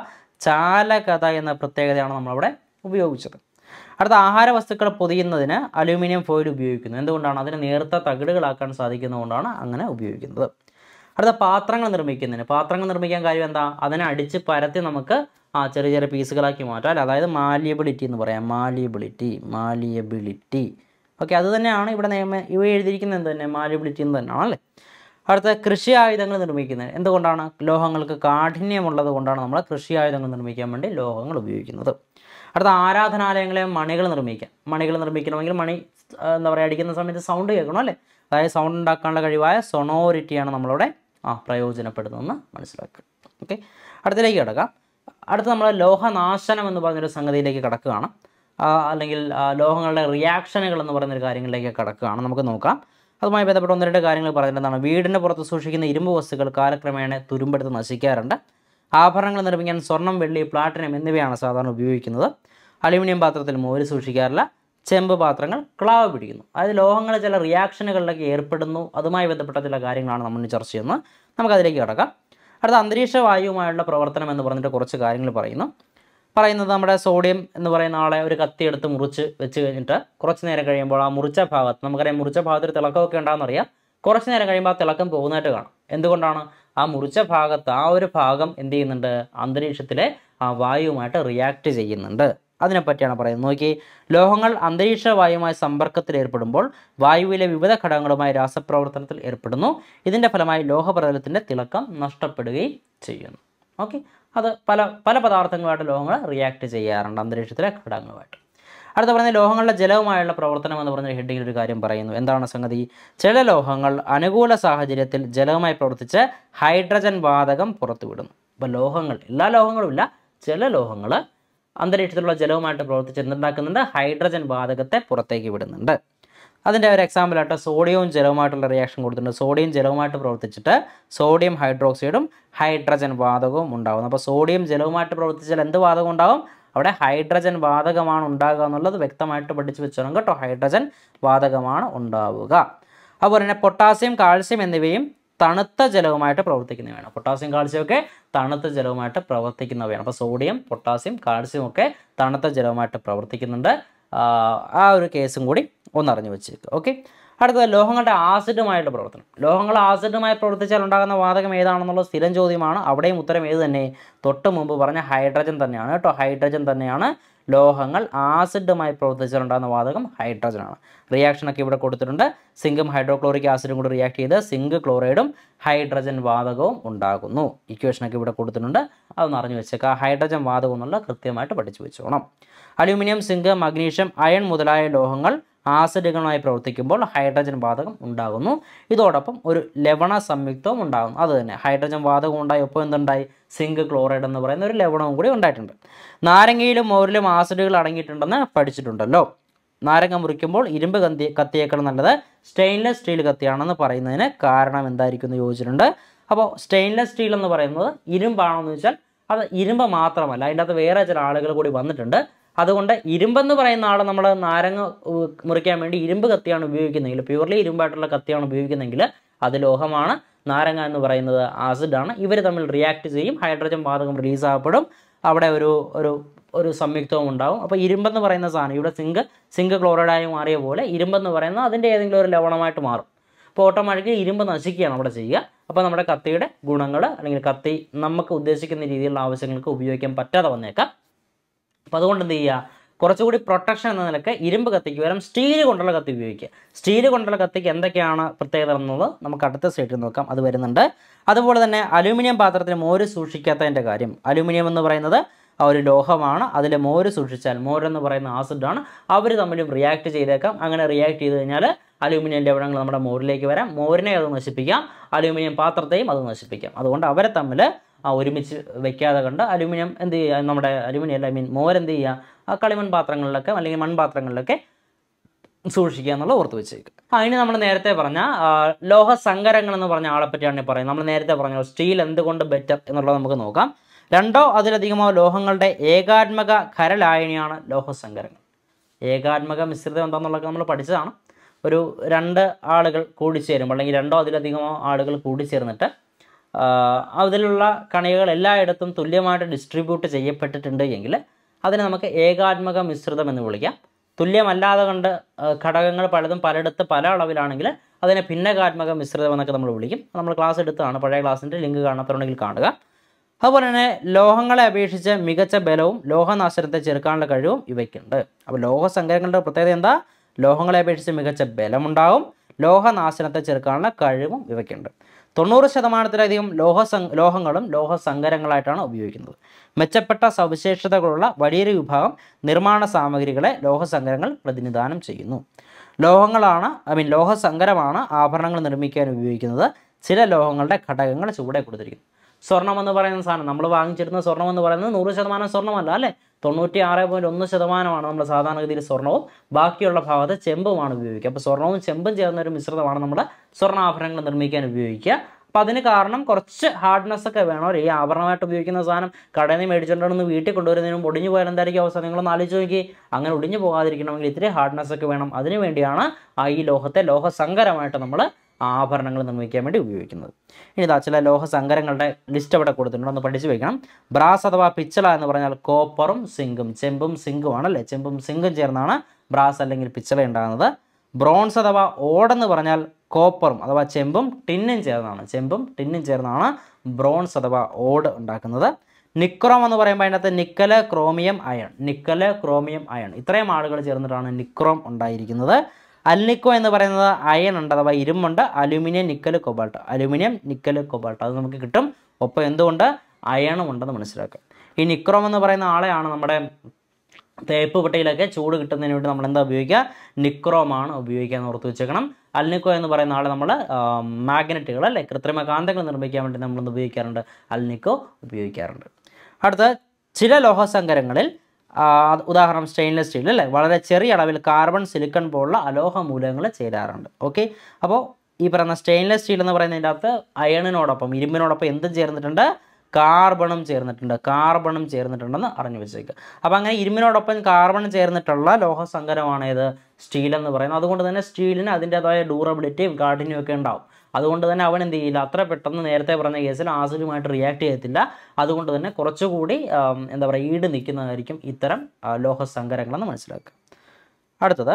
ചാലകത എന്ന പ്രത്യേകതയാണ് നമ്മളവിടെ ഉപയോഗിച്ചത് അടുത്ത ആഹാര വസ്തുക്കൾ പൊതിയുന്നതിന് അലൂമിനിയം ഫോയിൽ ഉപയോഗിക്കുന്നു എന്തുകൊണ്ടാണ് അതിന് നേർത്ത തകിടുകളാക്കാൻ സാധിക്കുന്നതുകൊണ്ടാണ് അങ്ങനെ ഉപയോഗിക്കുന്നത് അടുത്ത പാത്രങ്ങൾ നിർമ്മിക്കുന്നതിന് പാത്രങ്ങൾ നിർമ്മിക്കാൻ കാര്യം എന്താ അതിനെ അടിച്ച് പരത്തി നമുക്ക് ആ ചെറിയ ചെറിയ പീസുകളാക്കി മാറ്റാം അല്ലേ അതായത് മാലിയബിലിറ്റി എന്ന് പറയാം മാലിയബിലിറ്റി മാലിയബിലിറ്റി ഓക്കെ അത് തന്നെയാണ് ഇവിടെ നിയമ ഇവ എഴുതിയിരിക്കുന്നത് എന്ത് തന്നെ മാലിയബിലിറ്റി എന്ന് തന്നെയാണ് അല്ലേ അടുത്ത കൃഷി ആയുധങ്ങൾ നിർമ്മിക്കുന്നത് എന്തുകൊണ്ടാണ് ലോഹങ്ങൾക്ക് കാഠിന്യമുള്ളത് കൊണ്ടാണ് നമ്മൾ കൃഷി ആയുധങ്ങൾ നിർമ്മിക്കാൻ വേണ്ടി ലോഹങ്ങൾ ഉപയോഗിക്കുന്നത് അടുത്ത ആരാധനാലയങ്ങളെ മണികൾ നിർമ്മിക്കാം മണികൾ നിർമ്മിക്കണമെങ്കിൽ മണി ആ, എന്താ പറയുക അടിക്കുന്ന സമയത്ത് സൗണ്ട് കേൾക്കണം അല്ലേ അതായത് സൗണ്ട് ഉണ്ടാക്കാനുള്ള കഴിവായ സൊണോരിറ്റിയാണ് നമ്മളിവിടെ ആ പ്രയോജനപ്പെടുന്നതെന്ന് മനസ്സിലാക്കുക ഓക്കെ അടുത്തിലേക്ക് കിടക്കാം അടുത്ത് നമ്മൾ ലോഹനാശനം എന്ന് പറഞ്ഞൊരു സംഗതിയിലേക്ക് കിടക്കുകയാണ് ആ, അല്ലെങ്കിൽ ആ, ലോഹങ്ങളുടെ റിയാക്ഷനുകൾ എന്ന് പറയുന്നൊരു കാര്യങ്ങളിലേക്ക് കിടക്കുകയാണ് നമുക്ക് നോക്കാം അതുമായി ബന്ധപ്പെട്ട് ഒന്ന് രണ്ട് കാര്യങ്ങൾ പറഞ്ഞിട്ടുള്ളതാണ് വീടിൻ്റെ പുറത്ത് സൂക്ഷിക്കുന്ന ഇരുമ്പ് വസ്തുക്കൾ കാലക്രമേണ തുരുമ്പെടുത്ത് നശിക്കാറുണ്ട് ആഭരണങ്ങൾ നിർമ്മിക്കാൻ സ്വർണം വെള്ളി പ്ലാറ്റിനം എന്നിവയാണ് സാധാരണ ഉപയോഗിക്കുന്നത് അലുമിനിയം പാത്രത്തിൽ മോര് സൂക്ഷിക്കാറില്ല ചെമ്പ് പാത്രങ്ങൾ ക്ലാവ് പിടിക്കുന്നു അതായത് ലോഹങ്ങൾ ചില റിയാക്ഷനുകളിലൊക്കെ ഏർപ്പെടുന്നു അതുമായി ബന്ധപ്പെട്ട ചില കാര്യങ്ങളാണ് നമ്മൾ ഇന്ന് ചർച്ച ചെയ്യുന്നത് നമുക്കതിലേക്ക് കിടക്കാം അടുത്ത അന്തരീക്ഷ വായുവുമായുള്ള പ്രവർത്തനം എന്ന് പറഞ്ഞിട്ട് കുറച്ച് കാര്യങ്ങൾ പറയുന്നു പറയുന്നത് നമ്മുടെ സോഡിയം എന്ന് പറയുന്ന ആളെ ഒരു കത്തി എടുത്ത് മുറിച്ച് വെച്ച് കഴിഞ്ഞിട്ട് കുറച്ച് നേരം കഴിയുമ്പോൾ ആ മുറിച്ച ഭാഗത്ത് നമുക്കറിയാം മുറിച്ച ഭാഗത്ത് ഒരു തിളക്കമൊക്കെ ഉണ്ടാകുന്നറിയാം കുറച്ച് നേരം കഴിയുമ്പോൾ ആ തിളക്കം പോകുന്നതായിട്ട് കാണാം എന്തുകൊണ്ടാണ് ആ മുറിച്ച ഭാഗത്ത് ആ ഒരു ഭാഗം എന്ത് ചെയ്യുന്നുണ്ട് അന്തരീക്ഷത്തിലെ ആ വായുവുമായിട്ട് റിയാക്ട് ചെയ്യുന്നുണ്ട് അതിനെപ്പറ്റിയാണ് പറയുന്നത് നോക്കി ലോഹങ്ങൾ അന്തരീക്ഷ വായുവുമായി സമ്പർക്കത്തിൽ ഏർപ്പെടുമ്പോൾ വായുവിലെ വിവിധ ഘടകങ്ങളുമായി രാസപ്രവർത്തനത്തിൽ ഏർപ്പെടുന്നു ഇതിൻ്റെ ഫലമായി ലോഹപ്രതലത്തിൻ്റെ തിളക്കം നഷ്ടപ്പെടുകയും ചെയ്യുന്നു ഓക്കെ അത് പല പല പദാർത്ഥങ്ങളുമായിട്ട് ലോഹങ്ങൾ റിയാക്ട് ചെയ്യാറുണ്ട് അന്തരീക്ഷത്തിലെ ഘടകങ്ങളുമായിട്ട് അടുത്ത പറയുന്നത് ലോഹങ്ങളുടെ ജലവുമായുള്ള പ്രവർത്തനം എന്ന് പറഞ്ഞ ഹെഡിങ്ങിൽ ഒരു കാര്യം പറയുന്നു എന്താണ് സംഗതി ചില ലോഹങ്ങൾ അനുകൂല സാഹചര്യത്തിൽ ജലവുമായി പ്രവർത്തിച്ച് ഹൈഡ്രജൻ വാതകം പുറത്തുവിടുന്നു അപ്പോൾ ലോഹങ്ങൾ എല്ലാ ലോഹങ്ങളും ഇല്ല ചില ലോഹങ്ങൾ അന്തരീക്ഷത്തിലുള്ള ജലവുമായിട്ട് പ്രവർത്തിച്ച് എന്തുണ്ടാക്കുന്നുണ്ട് ഹൈഡ്രജൻ വാതകത്തെ പുറത്തേക്ക് വിടുന്നുണ്ട് അതിൻ്റെ ഒരു എക്സാമ്പിളായിട്ട് സോഡിയവും ജലവുമായിട്ടുള്ള റിയാക്ഷൻ കൊടുത്തിട്ടുണ്ട് സോഡിയം ജലവുമായിട്ട് പ്രവർത്തിച്ചിട്ട് സോഡിയം ഹൈഡ്രോക്സൈഡും ഹൈഡ്രജൻ വാതകവും ഉണ്ടാകുന്നു അപ്പോൾ സോഡിയം ജലവുമായിട്ട് പ്രവർത്തിച്ചാൽ എന്ത് വാതകം ഉണ്ടാകും അവിടെ ഹൈഡ്രജൻ വാതകമാണ് ഉണ്ടാകുക എന്നുള്ളത് വ്യക്തമായിട്ട് പഠിച്ചു വെച്ചോണം കേട്ടോ ഹൈഡ്രജൻ വാതകമാണ് ഉണ്ടാവുക അതുപോലെ തന്നെ പൊട്ടാസ്യം കാൽസ്യം എന്നിവയും തണുത്ത ജലവുമായിട്ട് പ്രവർത്തിക്കുന്നവയാണ് പൊട്ടാസ്യം കാൽസ്യം ഒക്കെ തണുത്ത ജലവുമായിട്ട് പ്രവർത്തിക്കുന്നവയാണ് അപ്പോൾ സോഡിയം പൊട്ടാസ്യം കാൽസ്യം ഒക്കെ തണുത്ത ജലവുമായിട്ട് പ്രവർത്തിക്കുന്നുണ്ട് ആ, ആ ഒരു കേസും കൂടി ഒന്നറിഞ്ഞു വെച്ചേക്കുക ഓക്കെ അടുത്തത് ലോഹങ്ങളുടെ ആസിഡുമായിട്ട് പ്രവർത്തനം ലോഹങ്ങൾ ആസിഡുമായി പ്രവർത്തിച്ചാൽ ഉണ്ടാകുന്ന വാതകം ഏതാണെന്നുള്ള സ്ഥിരം ചോദ്യമാണ് അവിടെയും ഉത്തരം ഏത് തന്നെ തൊട്ട് മുമ്പ് പറഞ്ഞ ഹൈഡ്രജൻ തന്നെയാണ് കേട്ടോ ഹൈഡ്രജൻ തന്നെയാണ് ലോഹങ്ങൾ ആസിഡുമായി പ്രവർത്തിച്ചാൽ ഉണ്ടാകുന്ന വാതകം ഹൈഡ്രജനാണ് റിയാക്ഷനൊക്കെ ഇവിടെ കൊടുത്തിട്ടുണ്ട് സിങ്കും ഹൈഡ്രോക്ലോറിക് ആസിഡും കൂടി റിയാക്ട് ചെയ്ത് സിങ്ക് ക്ലോറൈഡും ഹൈഡ്രജൻ വാതകവും ഉണ്ടാകുന്നു ഇക്വേഷനൊക്കെ ഇവിടെ കൊടുത്തിട്ടുണ്ട് അതൊന്ന് അറിഞ്ഞു വെച്ചേക്കുക ഹൈഡ്രജൻ വാതകം എന്നുള്ള കൃത്യമായിട്ട് പഠിച്ചു വെച്ചോണം അലൂമിനിയം സിങ്ക് മഗ്നീഷ്യം അയൺ മുതലായ ലോഹങ്ങൾ ആസിഡുകളുമായി പ്രവർത്തിക്കുമ്പോൾ ഹൈഡ്രജൻ വാതകം ഉണ്ടാകുന്നു ഇതോടൊപ്പം ഒരു ലവണ സംയുക്തവും ഉണ്ടാകുന്നു അത് തന്നെ ഹൈഡ്രജൻ വാതകം ഉണ്ടായി ഒപ്പം എന്തുണ്ടായി സിങ്ക് ക്ലോറൈഡ് എന്ന് പറയുന്ന ഒരു ലവണവും കൂടി ഉണ്ടായിട്ടുണ്ട് നാരങ്ങയിലും മോരിലും ആസിഡുകൾ അടങ്ങിയിട്ടുണ്ടെന്ന് പഠിച്ചിട്ടുണ്ടല്ലോ നാരങ്ങ മുറിക്കുമ്പോൾ ഇരുമ്പ് കത്തി കത്തിയേക്കാൾ നല്ലത് സ്റ്റെയിൻലെസ് സ്റ്റീൽ കത്തിയാണെന്ന് പറയുന്നതിന് കാരണം എന്തായിരിക്കും എന്ന് ചോദിച്ചിട്ടുണ്ട് അപ്പോൾ സ്റ്റെയിൻലെസ് സ്റ്റീൽ എന്ന് പറയുന്നത് ഇരുമ്പാണോ എന്ന് വെച്ചാൽ അത് ഇരുമ്പ് മാത്രമല്ല അതിൻ്റെ അകത്ത് വേറെ ചില ആളുകൾ കൂടി വന്നിട്ടുണ്ട് അതുകൊണ്ട് ഇരുമ്പെന്ന് പറയുന്ന ആൾ നമ്മൾ നാരങ്ങ ഉ- മുറിക്കാൻ വേണ്ടി ഇരുമ്പ് കത്തിയാണ് ഉപയോഗിക്കുന്നതെങ്കിൽ പ്യൂർലി ഇരുമ്പായിട്ടുള്ള കത്തിയാണ് ഉപയോഗിക്കുന്നതെങ്കിൽ അത് ലോഹമാണ് നാരങ്ങ എന്ന് പറയുന്നത് ആസിഡാണ് ഇവർ തമ്മിൽ റിയാക്ട് ചെയ്യും ഹൈഡ്രജൻ വാതകം റിലീസ് ആകപ്പെടും അവിടെ ഒരു ഒരു ഒരു സംയുക്തവും ഉണ്ടാവും അപ്പോൾ ഇരുമ്പെന്ന് പറയുന്ന സാധനം ഇവിടെ സിങ്ക് സിങ്ക് ക്ലോറൈഡായി മാറിയ പോലെ ഇരുമ്പെന്ന് പറയുന്നത് അതിൻ്റെ ഏതെങ്കിലും ഒരു ലവണമായിട്ട് മാറും അപ്പോൾ ഓട്ടോമാറ്റിക്കലി ഇരുമ്പ് നശിക്കുകയാണ് അവിടെ ചെയ്യുക അപ്പോൾ നമ്മുടെ കത്തിയുടെ ഗുണങ്ങൾ അല്ലെങ്കിൽ കത്തി നമുക്ക് ഉദ്ദേശിക്കുന്ന രീതിയിലുള്ള ആവശ്യങ്ങൾക്ക് ഉപയോഗിക്കാൻ പറ്റാതെ വന്നേക്കാം അപ്പോൾ അതുകൊണ്ട് എന്ത് ചെയ്യുക കുറച്ചുകൂടി പ്രൊട്ടക്ഷൻ എന്ന നിലക്ക് ഇരുമ്പ് കത്തിക്ക് പകരം സ്റ്റീൽ കൊണ്ടുള്ള കത്തി ഉപയോഗിക്കുക സ്റ്റീൽ കൊണ്ടുള്ള കത്തിക്ക് എന്തൊക്കെയാണ് പ്രത്യേകത എന്നുള്ളത് നമുക്ക് അടുത്ത സൈഡിൽ നോക്കാം അത് വരുന്നുണ്ട് അതുപോലെ തന്നെ അലൂമിനിയം പാത്രത്തിൽ മോര് സൂക്ഷിക്കാത്തതിൻ്റെ കാര്യം അലൂമിനിയം എന്ന് പറയുന്നത് ആ ഒരു ലോഹമാണ് അതിൽ മോര് സൂക്ഷിച്ചാൽ മോരെന്ന് പറയുന്ന ആസിഡാണ് അവർ തമ്മിലും റിയാക്ട് ചെയ്തേക്കാം അങ്ങനെ റിയാക്ട് ചെയ്ത് കഴിഞ്ഞാൽ അലൂമിനിയം ലവണങ്ങൾ നമ്മുടെ മോരിലേക്ക് വരാം മോരിനെ അത് നശിപ്പിക്കാം അലൂമിനിയം പാത്രത്തെയും അത് നശിപ്പിക്കാം അതുകൊണ്ട് അവരെ തമ്മിൽ ആ ഒരുമിച്ച് വെക്കാതെ കണ്ട് അലൂമിനിയം എന്ത് ചെയ്യുക നമ്മുടെ അലൂമിനിയം അല്ല ഐ മീൻ മോരെന്ത് ചെയ്യുക ആ കളിമൺ പാത്രങ്ങളിലൊക്കെ അല്ലെങ്കിൽ മൺപാത്രങ്ങളിലൊക്കെ സൂക്ഷിക്കുക എന്നുള്ളത് ഓർത്ത് വെച്ചേക്കുക ആ ഇനി നമ്മൾ നേരത്തെ പറഞ്ഞ ആ, ലോഹ സങ്കരങ്ങൾ എന്ന് പറഞ്ഞ ആളെ പറ്റിയാണ് ഈ പറയുന്നത് നമ്മൾ നേരത്തെ പറഞ്ഞ സ്റ്റീൽ എന്തുകൊണ്ട് ബെറ്റർ എന്നുള്ളത് നമുക്ക് നോക്കാം രണ്ടോ അതിലധികമോ ലോഹങ്ങളുടെ ഏകാത്മക ഖരലായനിയാണ് ലോഹസങ്കരങ്ങൾ ഏകാത്മക മിശ്രിതം എന്താണെന്നുള്ളത് നമ്മൾ പഠിച്ചതാണ് ഒരു രണ്ട് ആളുകൾ കൂടിച്ചേരുമ്പോൾ അല്ലെങ്കിൽ രണ്ടോ അതിലധികമോ ആളുകൾ കൂടിച്ചേർന്നിട്ട് ആ, അതിലുള്ള കണികകൾ എല്ലായിടത്തും തുല്യമായിട്ട് ഡിസ്ട്രിബ്യൂട്ട് ചെയ്യപ്പെട്ടിട്ടുണ്ട് എങ്കിൽ അതിനെ നമുക്ക് ഏകാത്മക മിശ്രിതം എന്ന് വിളിക്കാം തുല്യമല്ലാതെ കണ്ട് ആ, ഘടകങ്ങൾ പലതും പലയിടത്ത് പല അളവിലാണെങ്കിൽ അതിനെ ഭിന്നകാത്മക മിശ്രിതം എന്നൊക്കെ നമ്മൾ വിളിക്കും നമ്മൾ ക്ലാസ് എടുത്താണ് പഴയ ക്ലാസ്സിൻ്റെ ലിങ്ക് കാണാത്തതുണ്ടെങ്കിൽ കാണുക അതുപോലെ തന്നെ ലോഹങ്ങളെ അപേക്ഷിച്ച് മികച്ച ബലവും ലോഹനാശനത്തെ ചെറുക്കാനുള്ള കഴിവും ഇവയ്ക്കുണ്ട് അപ്പോൾ ലോഹസങ്കരങ്ങളുടെ പ്രത്യേകത എന്താ ലോഹങ്ങളെ അപേക്ഷിച്ച് മികച്ച ബലമുണ്ടാവും ലോഹനാശനത്തെ ചെറുക്കാനുള്ള കഴിവും ഇവയ്ക്കുണ്ട് തൊണ്ണൂറ് ശതമാനത്തിലധികം ലോഹസങ് ലോഹങ്ങളും ലോഹസങ്കരങ്ങളായിട്ടാണ് ഉപയോഗിക്കുന്നത് മെച്ചപ്പെട്ട സവിശേഷതകളുള്ള വലിയൊരു വിഭാഗം നിർമ്മാണ സാമഗ്രികളെ ലോഹസങ്കരങ്ങൾ പ്രതിനിധാനം ചെയ്യുന്നു ലോഹങ്ങളാണ് ഐ മീൻ ലോഹസങ്കരമാണ് ആഭരണങ്ങൾ നിർമ്മിക്കാൻ ഉപയോഗിക്കുന്നത് ചില ലോഹങ്ങളുടെ ഘടകങ്ങൾ ചുവടെ കൊടുത്തിരിക്കുന്നു സ്വർണം എന്ന് പറയുന്ന സാധനം നമ്മൾ വാങ്ങിച്ചിരുന്ന സ്വർണം എന്ന് പറയുന്നത് നൂറ് ശതമാനം സ്വർണ്ണമല്ല അല്ലേ തൊണ്ണൂറ്റി ആറ് പോയിൻറ്റ് ഒന്ന് ശതമാനമാണ് നമ്മൾ സാധാരണഗതിയിൽ സ്വർണവും ബാക്കിയുള്ള ഭാഗത്ത് ചെമ്പുമാണ് ഉപയോഗിക്കുക അപ്പോൾ സ്വർണവും ചെമ്പും ചേർന്ന ഒരു മിശ്രിതമാണ് നമ്മൾ സ്വർണ്ണാഭരണങ്ങൾ നിർമ്മിക്കാൻ ഉപയോഗിക്കുക അപ്പം അതിന് കാരണം കുറച്ച് ഹാർഡ്നെസ് ഒക്കെ വേണം ഒരു ഈ ആഭരണമായിട്ട് ഉപയോഗിക്കുന്ന സാധനം കടയിൽ നിന്ന് മേടിച്ചുകൊണ്ടുവന്ന് വീട്ടിൽ കൊണ്ടുവരുന്നതിനും ഒടിഞ്ഞു പോയാൽ എന്തായിരിക്കും അവസ്ഥ നിങ്ങളൊന്ന് ആലോചിച്ച് നോക്കി അങ്ങനെ ഒടിഞ്ഞു പോകാതിരിക്കണമെങ്കിൽ ഇത്തിരി ഹാർഡ്നെസ് ഒക്കെ വേണം അതിനു വേണ്ടിയാണ് ആ ഈ ലോഹത്തെ ലോഹസങ്കരമായിട്ട് നമ്മൾ ആഭരണങ്ങൾ നിർമ്മിക്കാൻ വേണ്ടി ഉപയോഗിക്കുന്നത് ഇനി ഇതാ ചില ലോഹസങ്കരങ്ങളുടെ ലിസ്റ്റ് അവിടെ കൊടുത്തിട്ടുണ്ട് ഒന്ന് പഠിച്ചു വെക്കണം ബ്രാസ് അഥവാ പിച്ചള എന്ന് പറഞ്ഞാൽ കോപ്പറും സിങ്കും ചെമ്പും സിങ്കുമാണ് അല്ലേ ചെമ്പും സിങ്കും ചേർന്നാണ് ബ്രാസ് അല്ലെങ്കിൽ പിച്ചള ഉണ്ടാകുന്നത് ബ്രോൺസ് അഥവാ ഓടെന്ന് പറഞ്ഞാൽ കോപ്പറും അഥവാ ചെമ്പും ടിന്നും ചേർന്നാണ് ചെമ്പും ടിന്നും ചേർന്നാണ് ബ്രോൺസ് അഥവാ ഓട് ഉണ്ടാക്കുന്നത് നിക്രോം എന്ന് പറയുമ്പോൾ അതിനകത്ത് nickel chromium iron nickel chromium iron ഇത്രയും ആളുകൾ ചേർന്നിട്ടാണ് നിക്രോം ഉണ്ടായിരിക്കുന്നത് അൽനിക്കോ എന്ന് പറയുന്നത് അയൺ ഉണ്ട് അഥവാ ഇരുമ്പുണ്ട് aluminium nickel cobalt aluminium nickel cobalt അത് നമുക്ക് കിട്ടും ഒപ്പം എന്തുകൊണ്ട് അയണും ഉണ്ടെന്ന് മനസ്സിലാക്കുക ഈ നിക്രോം എന്ന് പറയുന്ന ആളെയാണ് നമ്മുടെ തേപ്പ് പെട്ടിയിലൊക്കെ ചൂട് കിട്ടുന്നതിന് വേണ്ടി നമ്മൾ എന്താ ഉപയോഗിക്കുക നിക്രോമാണ് ഉപയോഗിക്കുക എന്ന് ഓർത്ത് വെച്ചേക്കണം അൽനിക്കോ എന്ന് പറയുന്ന ആളെ നമ്മൾ മാഗ്നറ്റുകൾ അല്ലെ കൃത്രിമ കാന്തങ്ങൾ നിർമ്മിക്കാൻ വേണ്ടി നമ്മൾ ഉപയോഗിക്കാറുണ്ട് അൽനിക്കോ ഉപയോഗിക്കാറുണ്ട് അടുത്ത ചില ലോഹസങ്കരങ്ങളിൽ ആ, ഉദാഹരണം സ്റ്റെയിൻലെസ് സ്റ്റീൽ അല്ലേ വളരെ ചെറിയ അളവിൽ കാർബൺ സിലിക്കൺ പോലുള്ള അലോഹ മൂലകങ്ങൾ ചേരാറുണ്ട് ഓക്കെ അപ്പോൾ ഈ പറയുന്ന സ്റ്റെയിൻലെസ് സ്റ്റീൽ എന്ന് പറയുന്നതിൻ്റെ അകത്ത് അയണിനോടൊപ്പം ഇരുമ്പിനോടൊപ്പം എന്ത് ചേർന്നിട്ടുണ്ട് കാർബണും ചേർന്നിട്ടുണ്ട് കാർബണും ചേർന്നിട്ടുണ്ടെന്ന് അറിഞ്ഞു വെച്ചേക്കുക അപ്പോൾ അങ്ങനെ ഇരുമ്പിനോടൊപ്പം കാർബൺ ചേർന്നിട്ടുള്ള ലോഹസങ്കരമാണ് ഇത് സ്റ്റീൽ എന്ന് പറയുന്നത് അതുകൊണ്ട് തന്നെ സ്റ്റീലിന് അതിൻ്റേതായ ഡ്യൂറബിലിറ്റിയും കാഠിന്യവും ഒക്കെ ഉണ്ടാവും അതുകൊണ്ട് തന്നെ അവൻ എന്ത് ചെയ്യില്ല അത്ര പെട്ടെന്ന് നേരത്തെ പറഞ്ഞ കേസിൽ ആസിഡുമായിട്ട് റിയാക്ട് ചെയ്യത്തില്ല അതുകൊണ്ട് തന്നെ കുറച്ചുകൂടി ആം, എന്താ പറയുക ഈട് നിൽക്കുന്നതായിരിക്കും ഇത്തരം ആ, ലോഹസങ്കരങ്ങളെന്ന് മനസ്സിലാക്കുക അടുത്തത്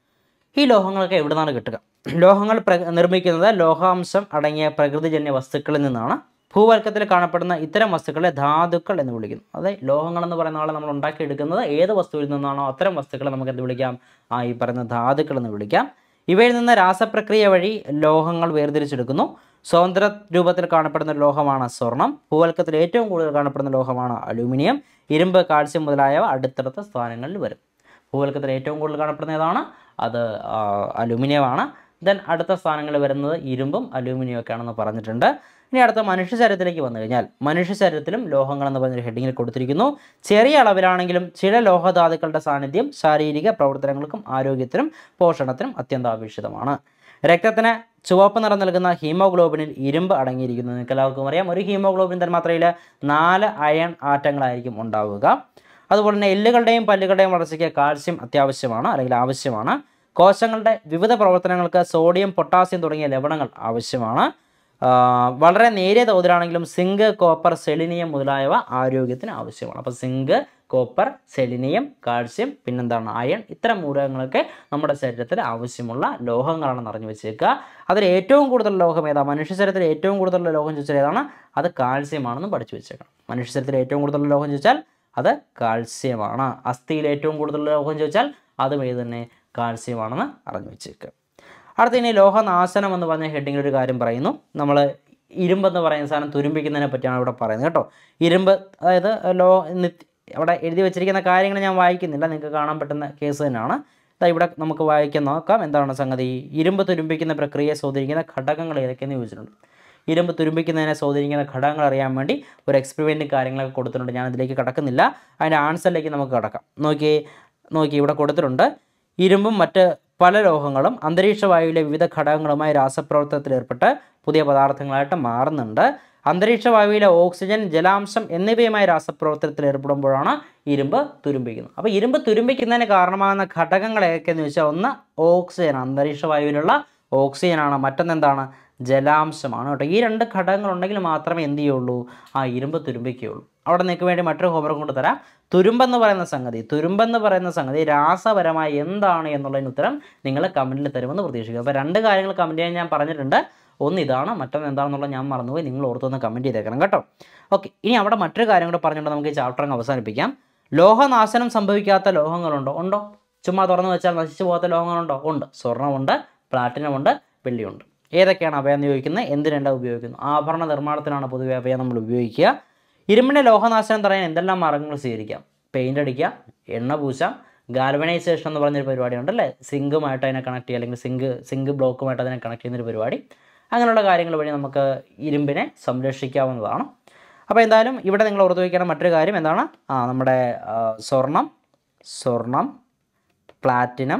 ഈ ലോഹങ്ങളൊക്കെ എവിടെ നിന്നാണ് കിട്ടുക ലോഹങ്ങൾ പ്ര നിർമ്മിക്കുന്നത് ലോഹാംശം അടങ്ങിയ പ്രകൃതിജന്യ വസ്തുക്കളിൽ നിന്നാണ് ഭൂവൽക്കത്തിൽ കാണപ്പെടുന്ന ഇത്തരം വസ്തുക്കളെ ധാതുക്കൾ എന്ന് വിളിക്കുന്നു അതായത് ലോഹങ്ങൾ എന്ന് പറയുന്ന ആളെ നമ്മൾ ഉണ്ടാക്കിയെടുക്കുന്നത് ഏത് വസ്തുവിൽ നിന്നാണോ അത്തരം വസ്തുക്കളെ നമുക്ക് എന്ത് വിളിക്കാം ആ ഈ പറയുന്ന ധാതുക്കൾ എന്ന് വിളിക്കാം ഇവയിൽ നിന്ന് രാസപ്രക്രിയ വഴി ലോഹങ്ങൾ വേർതിരിച്ചെടുക്കുന്നു സ്വതന്ത്ര രൂപത്തിൽ കാണപ്പെടുന്ന ഒരു ലോഹമാണ് സ്വർണം ഭൂവൽക്കത്തിൽ ഏറ്റവും കൂടുതൽ കാണപ്പെടുന്ന ലോഹമാണ് അലൂമിനിയം ഇരുമ്പ് കാൽസ്യം മുതലായവ അടുത്തടുത്ത സ്ഥാനങ്ങളിൽ വരും ഭൂവൽക്കത്തിൽ ഏറ്റവും കൂടുതൽ കാണപ്പെടുന്ന ഏതാണ് അത് ആ, അലൂമിനിയമാണ് ദെൻ അടുത്ത സ്ഥാനങ്ങളിൽ വരുന്നത് ഇരുമ്പും അലൂമിനിയം ഒക്കെ ആണെന്ന് പറഞ്ഞിട്ടുണ്ട് ഇനി അടുത്ത മനുഷ്യ ശരീരത്തിലേക്ക് വന്നു കഴിഞ്ഞാൽ മനുഷ്യ ശരീരത്തിലും ലോഹങ്ങൾ എന്ന് പറഞ്ഞൊരു ഹെഡിങ്ങിൽ കൊടുത്തിരിക്കുന്നു ചെറിയ അളവിലാണെങ്കിലും ചില ലോഹധാതുക്കളുടെ സാന്നിധ്യം ശാരീരിക പ്രവർത്തനങ്ങൾക്കും ആരോഗ്യത്തിനും പോഷണത്തിനും അത്യന്താപേക്ഷിതമാണ് രക്തത്തിന് ചുവപ്പ് നിറം നൽകുന്ന ഹീമോഗ്ലോബിനിൽ ഇരുമ്പ് അടങ്ങിയിരിക്കുന്നു നിങ്ങൾക്ക് എല്ലാവർക്കും അറിയാം ഒരു ഹീമോഗ്ലോബിൻ തന്മാത്രയിൽ നാല് അയൺ ആറ്റങ്ങളായിരിക്കും ഉണ്ടാവുക അതുപോലെ തന്നെ എല്ലുകളുടെയും പല്ലുകളുടെയും വളർച്ചയ്ക്ക് കാൽസ്യം അത്യാവശ്യമാണ് അല്ലെങ്കിൽ ആവശ്യമാണ് കോശങ്ങളുടെ വിവിധ പ്രവർത്തനങ്ങൾക്ക് സോഡിയം പൊട്ടാസ്യം തുടങ്ങിയ ലവണങ്ങൾ ആവശ്യമാണ് ആ, വളരെ നേരിയ തോതിലാണെങ്കിലും സിങ്ക് കോപ്പർ സെലിനിയം മുതലായവ ആരോഗ്യത്തിന് ആവശ്യമാണ് അപ്പോൾ സിങ്ക് കോപ്പർ സെലിനിയം കാൽസ്യം പിന്നെന്താണ് അയൺ ഇത്തരം മൂലകങ്ങളൊക്കെ നമ്മുടെ ശരീരത്തിൽ ആവശ്യമുള്ള ലോഹങ്ങളാണെന്ന് അറിഞ്ഞു വെച്ചേക്കുക അതിൽ ഏറ്റവും കൂടുതൽ ലോഹം ഏതാ മനുഷ്യ ശരീരത്തിൽ ഏറ്റവും കൂടുതൽ ലോഹം ചോദിച്ചാൽ ഏതാണ് അത് കാൽസ്യമാണെന്ന് പഠിച്ചു വെച്ചേക്കണം മനുഷ്യ ശരീരത്തിൽ ഏറ്റവും കൂടുതൽ ലോഹം ചോദിച്ചാൽ അത് കാൽസ്യമാണ് അസ്ഥിയിൽ ഏറ്റവും കൂടുതൽ ലോഹം ചോദിച്ചാൽ അതും ഏത് തന്നെ കാൽസ്യമാണെന്ന് അറിഞ്ഞു വെച്ചേക്കുക അടുത്ത ഇനി ലോഹനാശനം എന്ന് പറഞ്ഞ ഹെഡിങ്ങിൽ ഒരു കാര്യം പറയുന്നു നമ്മൾ ഇരുമ്പെന്ന് പറയുന്ന സാധനം തുരുമ്പിക്കുന്നതിനെ പറ്റിയാണ് ഇവിടെ പറയുന്നത് കേട്ടോ ഇരുമ്പ് അതായത് ലോ നിത്യ അവിടെ എഴുതി വെച്ചിരിക്കുന്ന കാര്യങ്ങൾ ഞാൻ വായിക്കുന്നില്ല നിങ്ങൾക്ക് കാണാൻ പറ്റുന്ന കേസ് തന്നെയാണ് ദാ ഇവിടെ നമുക്ക് വായിക്കാൻ നോക്കാം എന്താണ് സംഗതി ഇരുമ്പ് തുരുമ്പിക്കുന്ന പ്രക്രിയയെ സ്വാധീനിക്കുന്ന ഘടകങ്ങൾ ഏതൊക്കെയെന്ന് ചോദിച്ചിട്ടുണ്ട് ഇരുമ്പ് തുരുമ്പിക്കുന്നതിനെ സ്വാധീനിക്കുന്ന ഘടകങ്ങൾ അറിയാൻ വേണ്ടി ഒരു എക്സ്പെരിമെൻറ്റും കാര്യങ്ങളൊക്കെ കൊടുത്തിട്ടുണ്ട് ഞാൻ അതിലേക്ക് കടക്കുന്നില്ല അതിൻ്റെ ആൻസറിലേക്ക് നമുക്ക് കടക്കാം നോക്കി നോക്കി ഇവിടെ കൊടുത്തിട്ടുണ്ട് ഇരുമ്പും മറ്റ് പല ലോഹങ്ങളും അന്തരീക്ഷ വായുവിലെ വിവിധ ഘടകങ്ങളുമായി രാസപ്രവർത്തനത്തിൽ ഏർപ്പെട്ട് പുതിയ പദാർത്ഥങ്ങളായിട്ട് മാറുന്നുണ്ട് അന്തരീക്ഷ വായുവിലെ ഓക്സിജൻ ജലാംശം എന്നിവയുമായി രാസപ്രവർത്തനത്തിൽ ഏർപ്പെടുമ്പോഴാണ് ഇരുമ്പ് തുരുമ്പിക്കുന്നത് അപ്പോൾ ഇരുമ്പ് തുരുമ്പിക്കുന്നതിന് കാരണമാകുന്ന ഘടകങ്ങൾ ഏതൊക്കെയെന്ന് ചോദിച്ചാൽ ഒന്ന് ഓക്സിജൻ അന്തരീക്ഷ വായുവിലുള്ള ഓക്സിജനാണ് മറ്റൊന്നെന്താണ് ജലാംശമാണ് കേട്ടോ ഈ രണ്ട് ഘടകങ്ങൾ ഉണ്ടെങ്കിൽ മാത്രമേ എന്ത് ചെയ്യുള്ളൂ ആ ഇരുമ്പ് തുരുമ്പിക്കുകയുള്ളൂ അവിടെ നിങ്ങൾക്ക് വേണ്ടി മറ്റൊരു ഹോംവർക്ക് കൊണ്ട് തരാം തുരുമ്പെന്ന് പറയുന്ന സംഗതി തുരുമ്പെന്ന് പറയുന്ന സംഗതി രാസപരമായി എന്താണ് എന്നുള്ളതിന് ഉത്തരം നിങ്ങൾ കമൻറ്റിൽ തരുമെന്ന് പ്രതീക്ഷിക്കുക അപ്പോൾ രണ്ട് കാര്യങ്ങൾ കമൻറ്റ് ചെയ്യാൻ ഞാൻ പറഞ്ഞിട്ടുണ്ട് ഒന്ന് ഇതാണ് മറ്റൊന്ന് എന്താണെന്നുള്ളത് ഞാൻ മറന്നുപോയി നിങ്ങൾ ഓർത്തൊന്ന് കമൻറ്റ് ചെയ്തേക്കണം കേട്ടോ ഓക്കെ ഇനി അവിടെ മറ്റൊരു കാര്യം കൂടെ പറഞ്ഞുകൊണ്ട് നമുക്ക് ഈ ചാപ്റ്റർ അങ്ങ് അവസാനിപ്പിക്കാം ലോഹനാശനം സംഭവിക്കാത്ത ലോഹങ്ങളുണ്ടോ ഉണ്ടോ ചുമ്മാ തുറന്നു വെച്ചാൽ നശിച്ചു പോകാത്ത ലോഹങ്ങളുണ്ടോ ഉണ്ട് സ്വർണ്ണമുണ്ട് പ്ലാറ്റിനമുണ്ട് വെള്ളിയുണ്ട് ഏതൊക്കെയാണ് അവയെന്ന് ചോദിക്കുന്നത് എന്തിനെല്ലാം ഉപയോഗിക്കുന്നു ആഭരണ നിർമ്മാണത്തിനാണ് പൊതുവെ അവയെ നമ്മൾ ഉപയോഗിക്കുക ഇരുമ്പിൻ്റെ ലോഹനാശനം തടയാൻ എന്തെല്ലാം മാർഗ്ഗങ്ങൾ സ്വീകരിക്കാം പെയിൻ്റ് അടിക്കുക എണ്ണ പൂശാം ഗാൽവനൈസേഷൻ എന്ന് പറഞ്ഞൊരു പരിപാടി ഉണ്ടല്ലേ സിങ്കുമായിട്ട് അതിനെ കണക്ട് ചെയ്യുക അല്ലെങ്കിൽ സിങ്ക് സിങ്ക് ബ്ലോക്കുമായിട്ട് അതിനെ കണക്ട് ചെയ്യുന്നൊരു പരിപാടി അങ്ങനെയുള്ള കാര്യങ്ങൾ വഴി നമുക്ക് ഇരുമ്പിനെ സംരക്ഷിക്കാവുന്നതാണ് അപ്പോൾ എന്തായാലും ഇവിടെ നിങ്ങൾ ഓർത്ത് വയ്ക്കേണ്ട മറ്റൊരു കാര്യം എന്താണ് ആ നമ്മുടെ ആ, സ്വർണം സ്വർണം പ്ലാറ്റിനം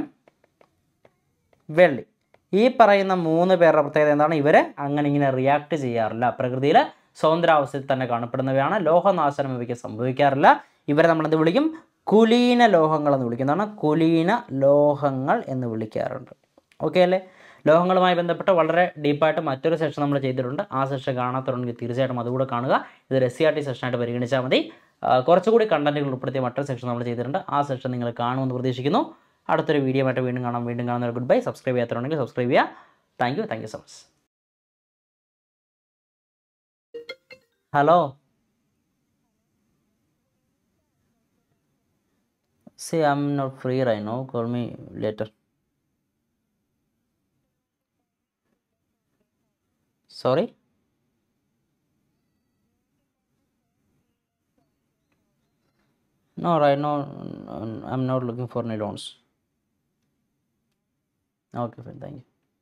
വെള്ളി ഈ പറയുന്ന മൂന്ന് പേരുടെ പ്രത്യേകത എന്താണ് ഇവർ അങ്ങനെ ഇങ്ങനെ റിയാക്ട് ചെയ്യാറില്ല പ്രകൃതിയിൽ സ്വതന്ത്രാവസ്ഥയിൽ തന്നെ കാണപ്പെടുന്നവയാണ് ലോഹനാശനം ഇവയ്ക്ക് സംഭവിക്കാറില്ല ഇവരെ നമ്മൾ എന്ത് വിളിക്കും കുലീന ലോഹങ്ങൾ എന്ന് വിളിക്കുന്നതാണ് കുലീന ലോഹങ്ങൾ എന്ന് വിളിക്കാറുണ്ട് ഓക്കെ അല്ലേ ലോഹങ്ങളുമായി ബന്ധപ്പെട്ട് വളരെ ഡീപ്പായിട്ട് മറ്റൊരു സെഷൻ നമ്മൾ ചെയ്തിട്ടുണ്ട് ആ സെഷൻ കാണാത്തതുണ്ടെങ്കിൽ തീർച്ചയായിട്ടും അതുകൂടെ കാണുക ഇത് എസ് സി ആർ ടി സെഷനായിട്ട് പരിഗണിച്ചാൽ മതി ആ, കുറച്ചുകൂടി കണ്ടന്റുകൾ ഉൾപ്പെടുത്തിയ മറ്റൊരു സെഷൻ നമ്മൾ ചെയ്തിട്ടുണ്ട് ആ സെഷൻ നിങ്ങൾ കാണുമെന്ന് പ്രതീക്ഷിക്കുന്നു അടുത്തൊരു വീഡിയോ ആയിട്ട് വീണ്ടും കാണാം വീണ്ടും കാണുന്ന ഗുഡ് ബൈ സബ്സ്ക്രൈബ് ചെയ്യാത്തതുണ്ടെങ്കിൽ സബ്സ്ക്രൈബ് ചെയ്യുക thank you thank you so much hello See, I'm not free right now. Call me later. Sorry? No, right now mm, I'm not looking for any loans. Okay, fine. Thank you.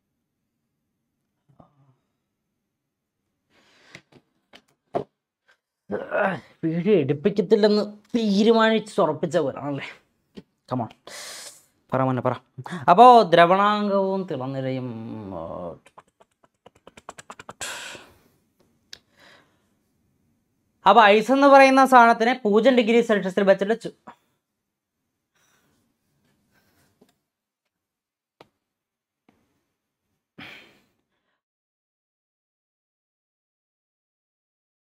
Video എടുപ്പിക്കത്തില്ലെന്ന് തീരുമാനിച്ച് ഉറപ്പിച്ച പോലാണല്ലേ come on പറ മോനെ പറ അപ്പോൾ ദ്രവണാങ്കവും തിളനിരയും ആ, അപ്പോൾ ice എന്ന് പറയുന്ന സാധനത്തിനെ പൂജ്യം ഡിഗ്രി സെൽഷ്യസിൽ വെച്ചിട്ട് ചു-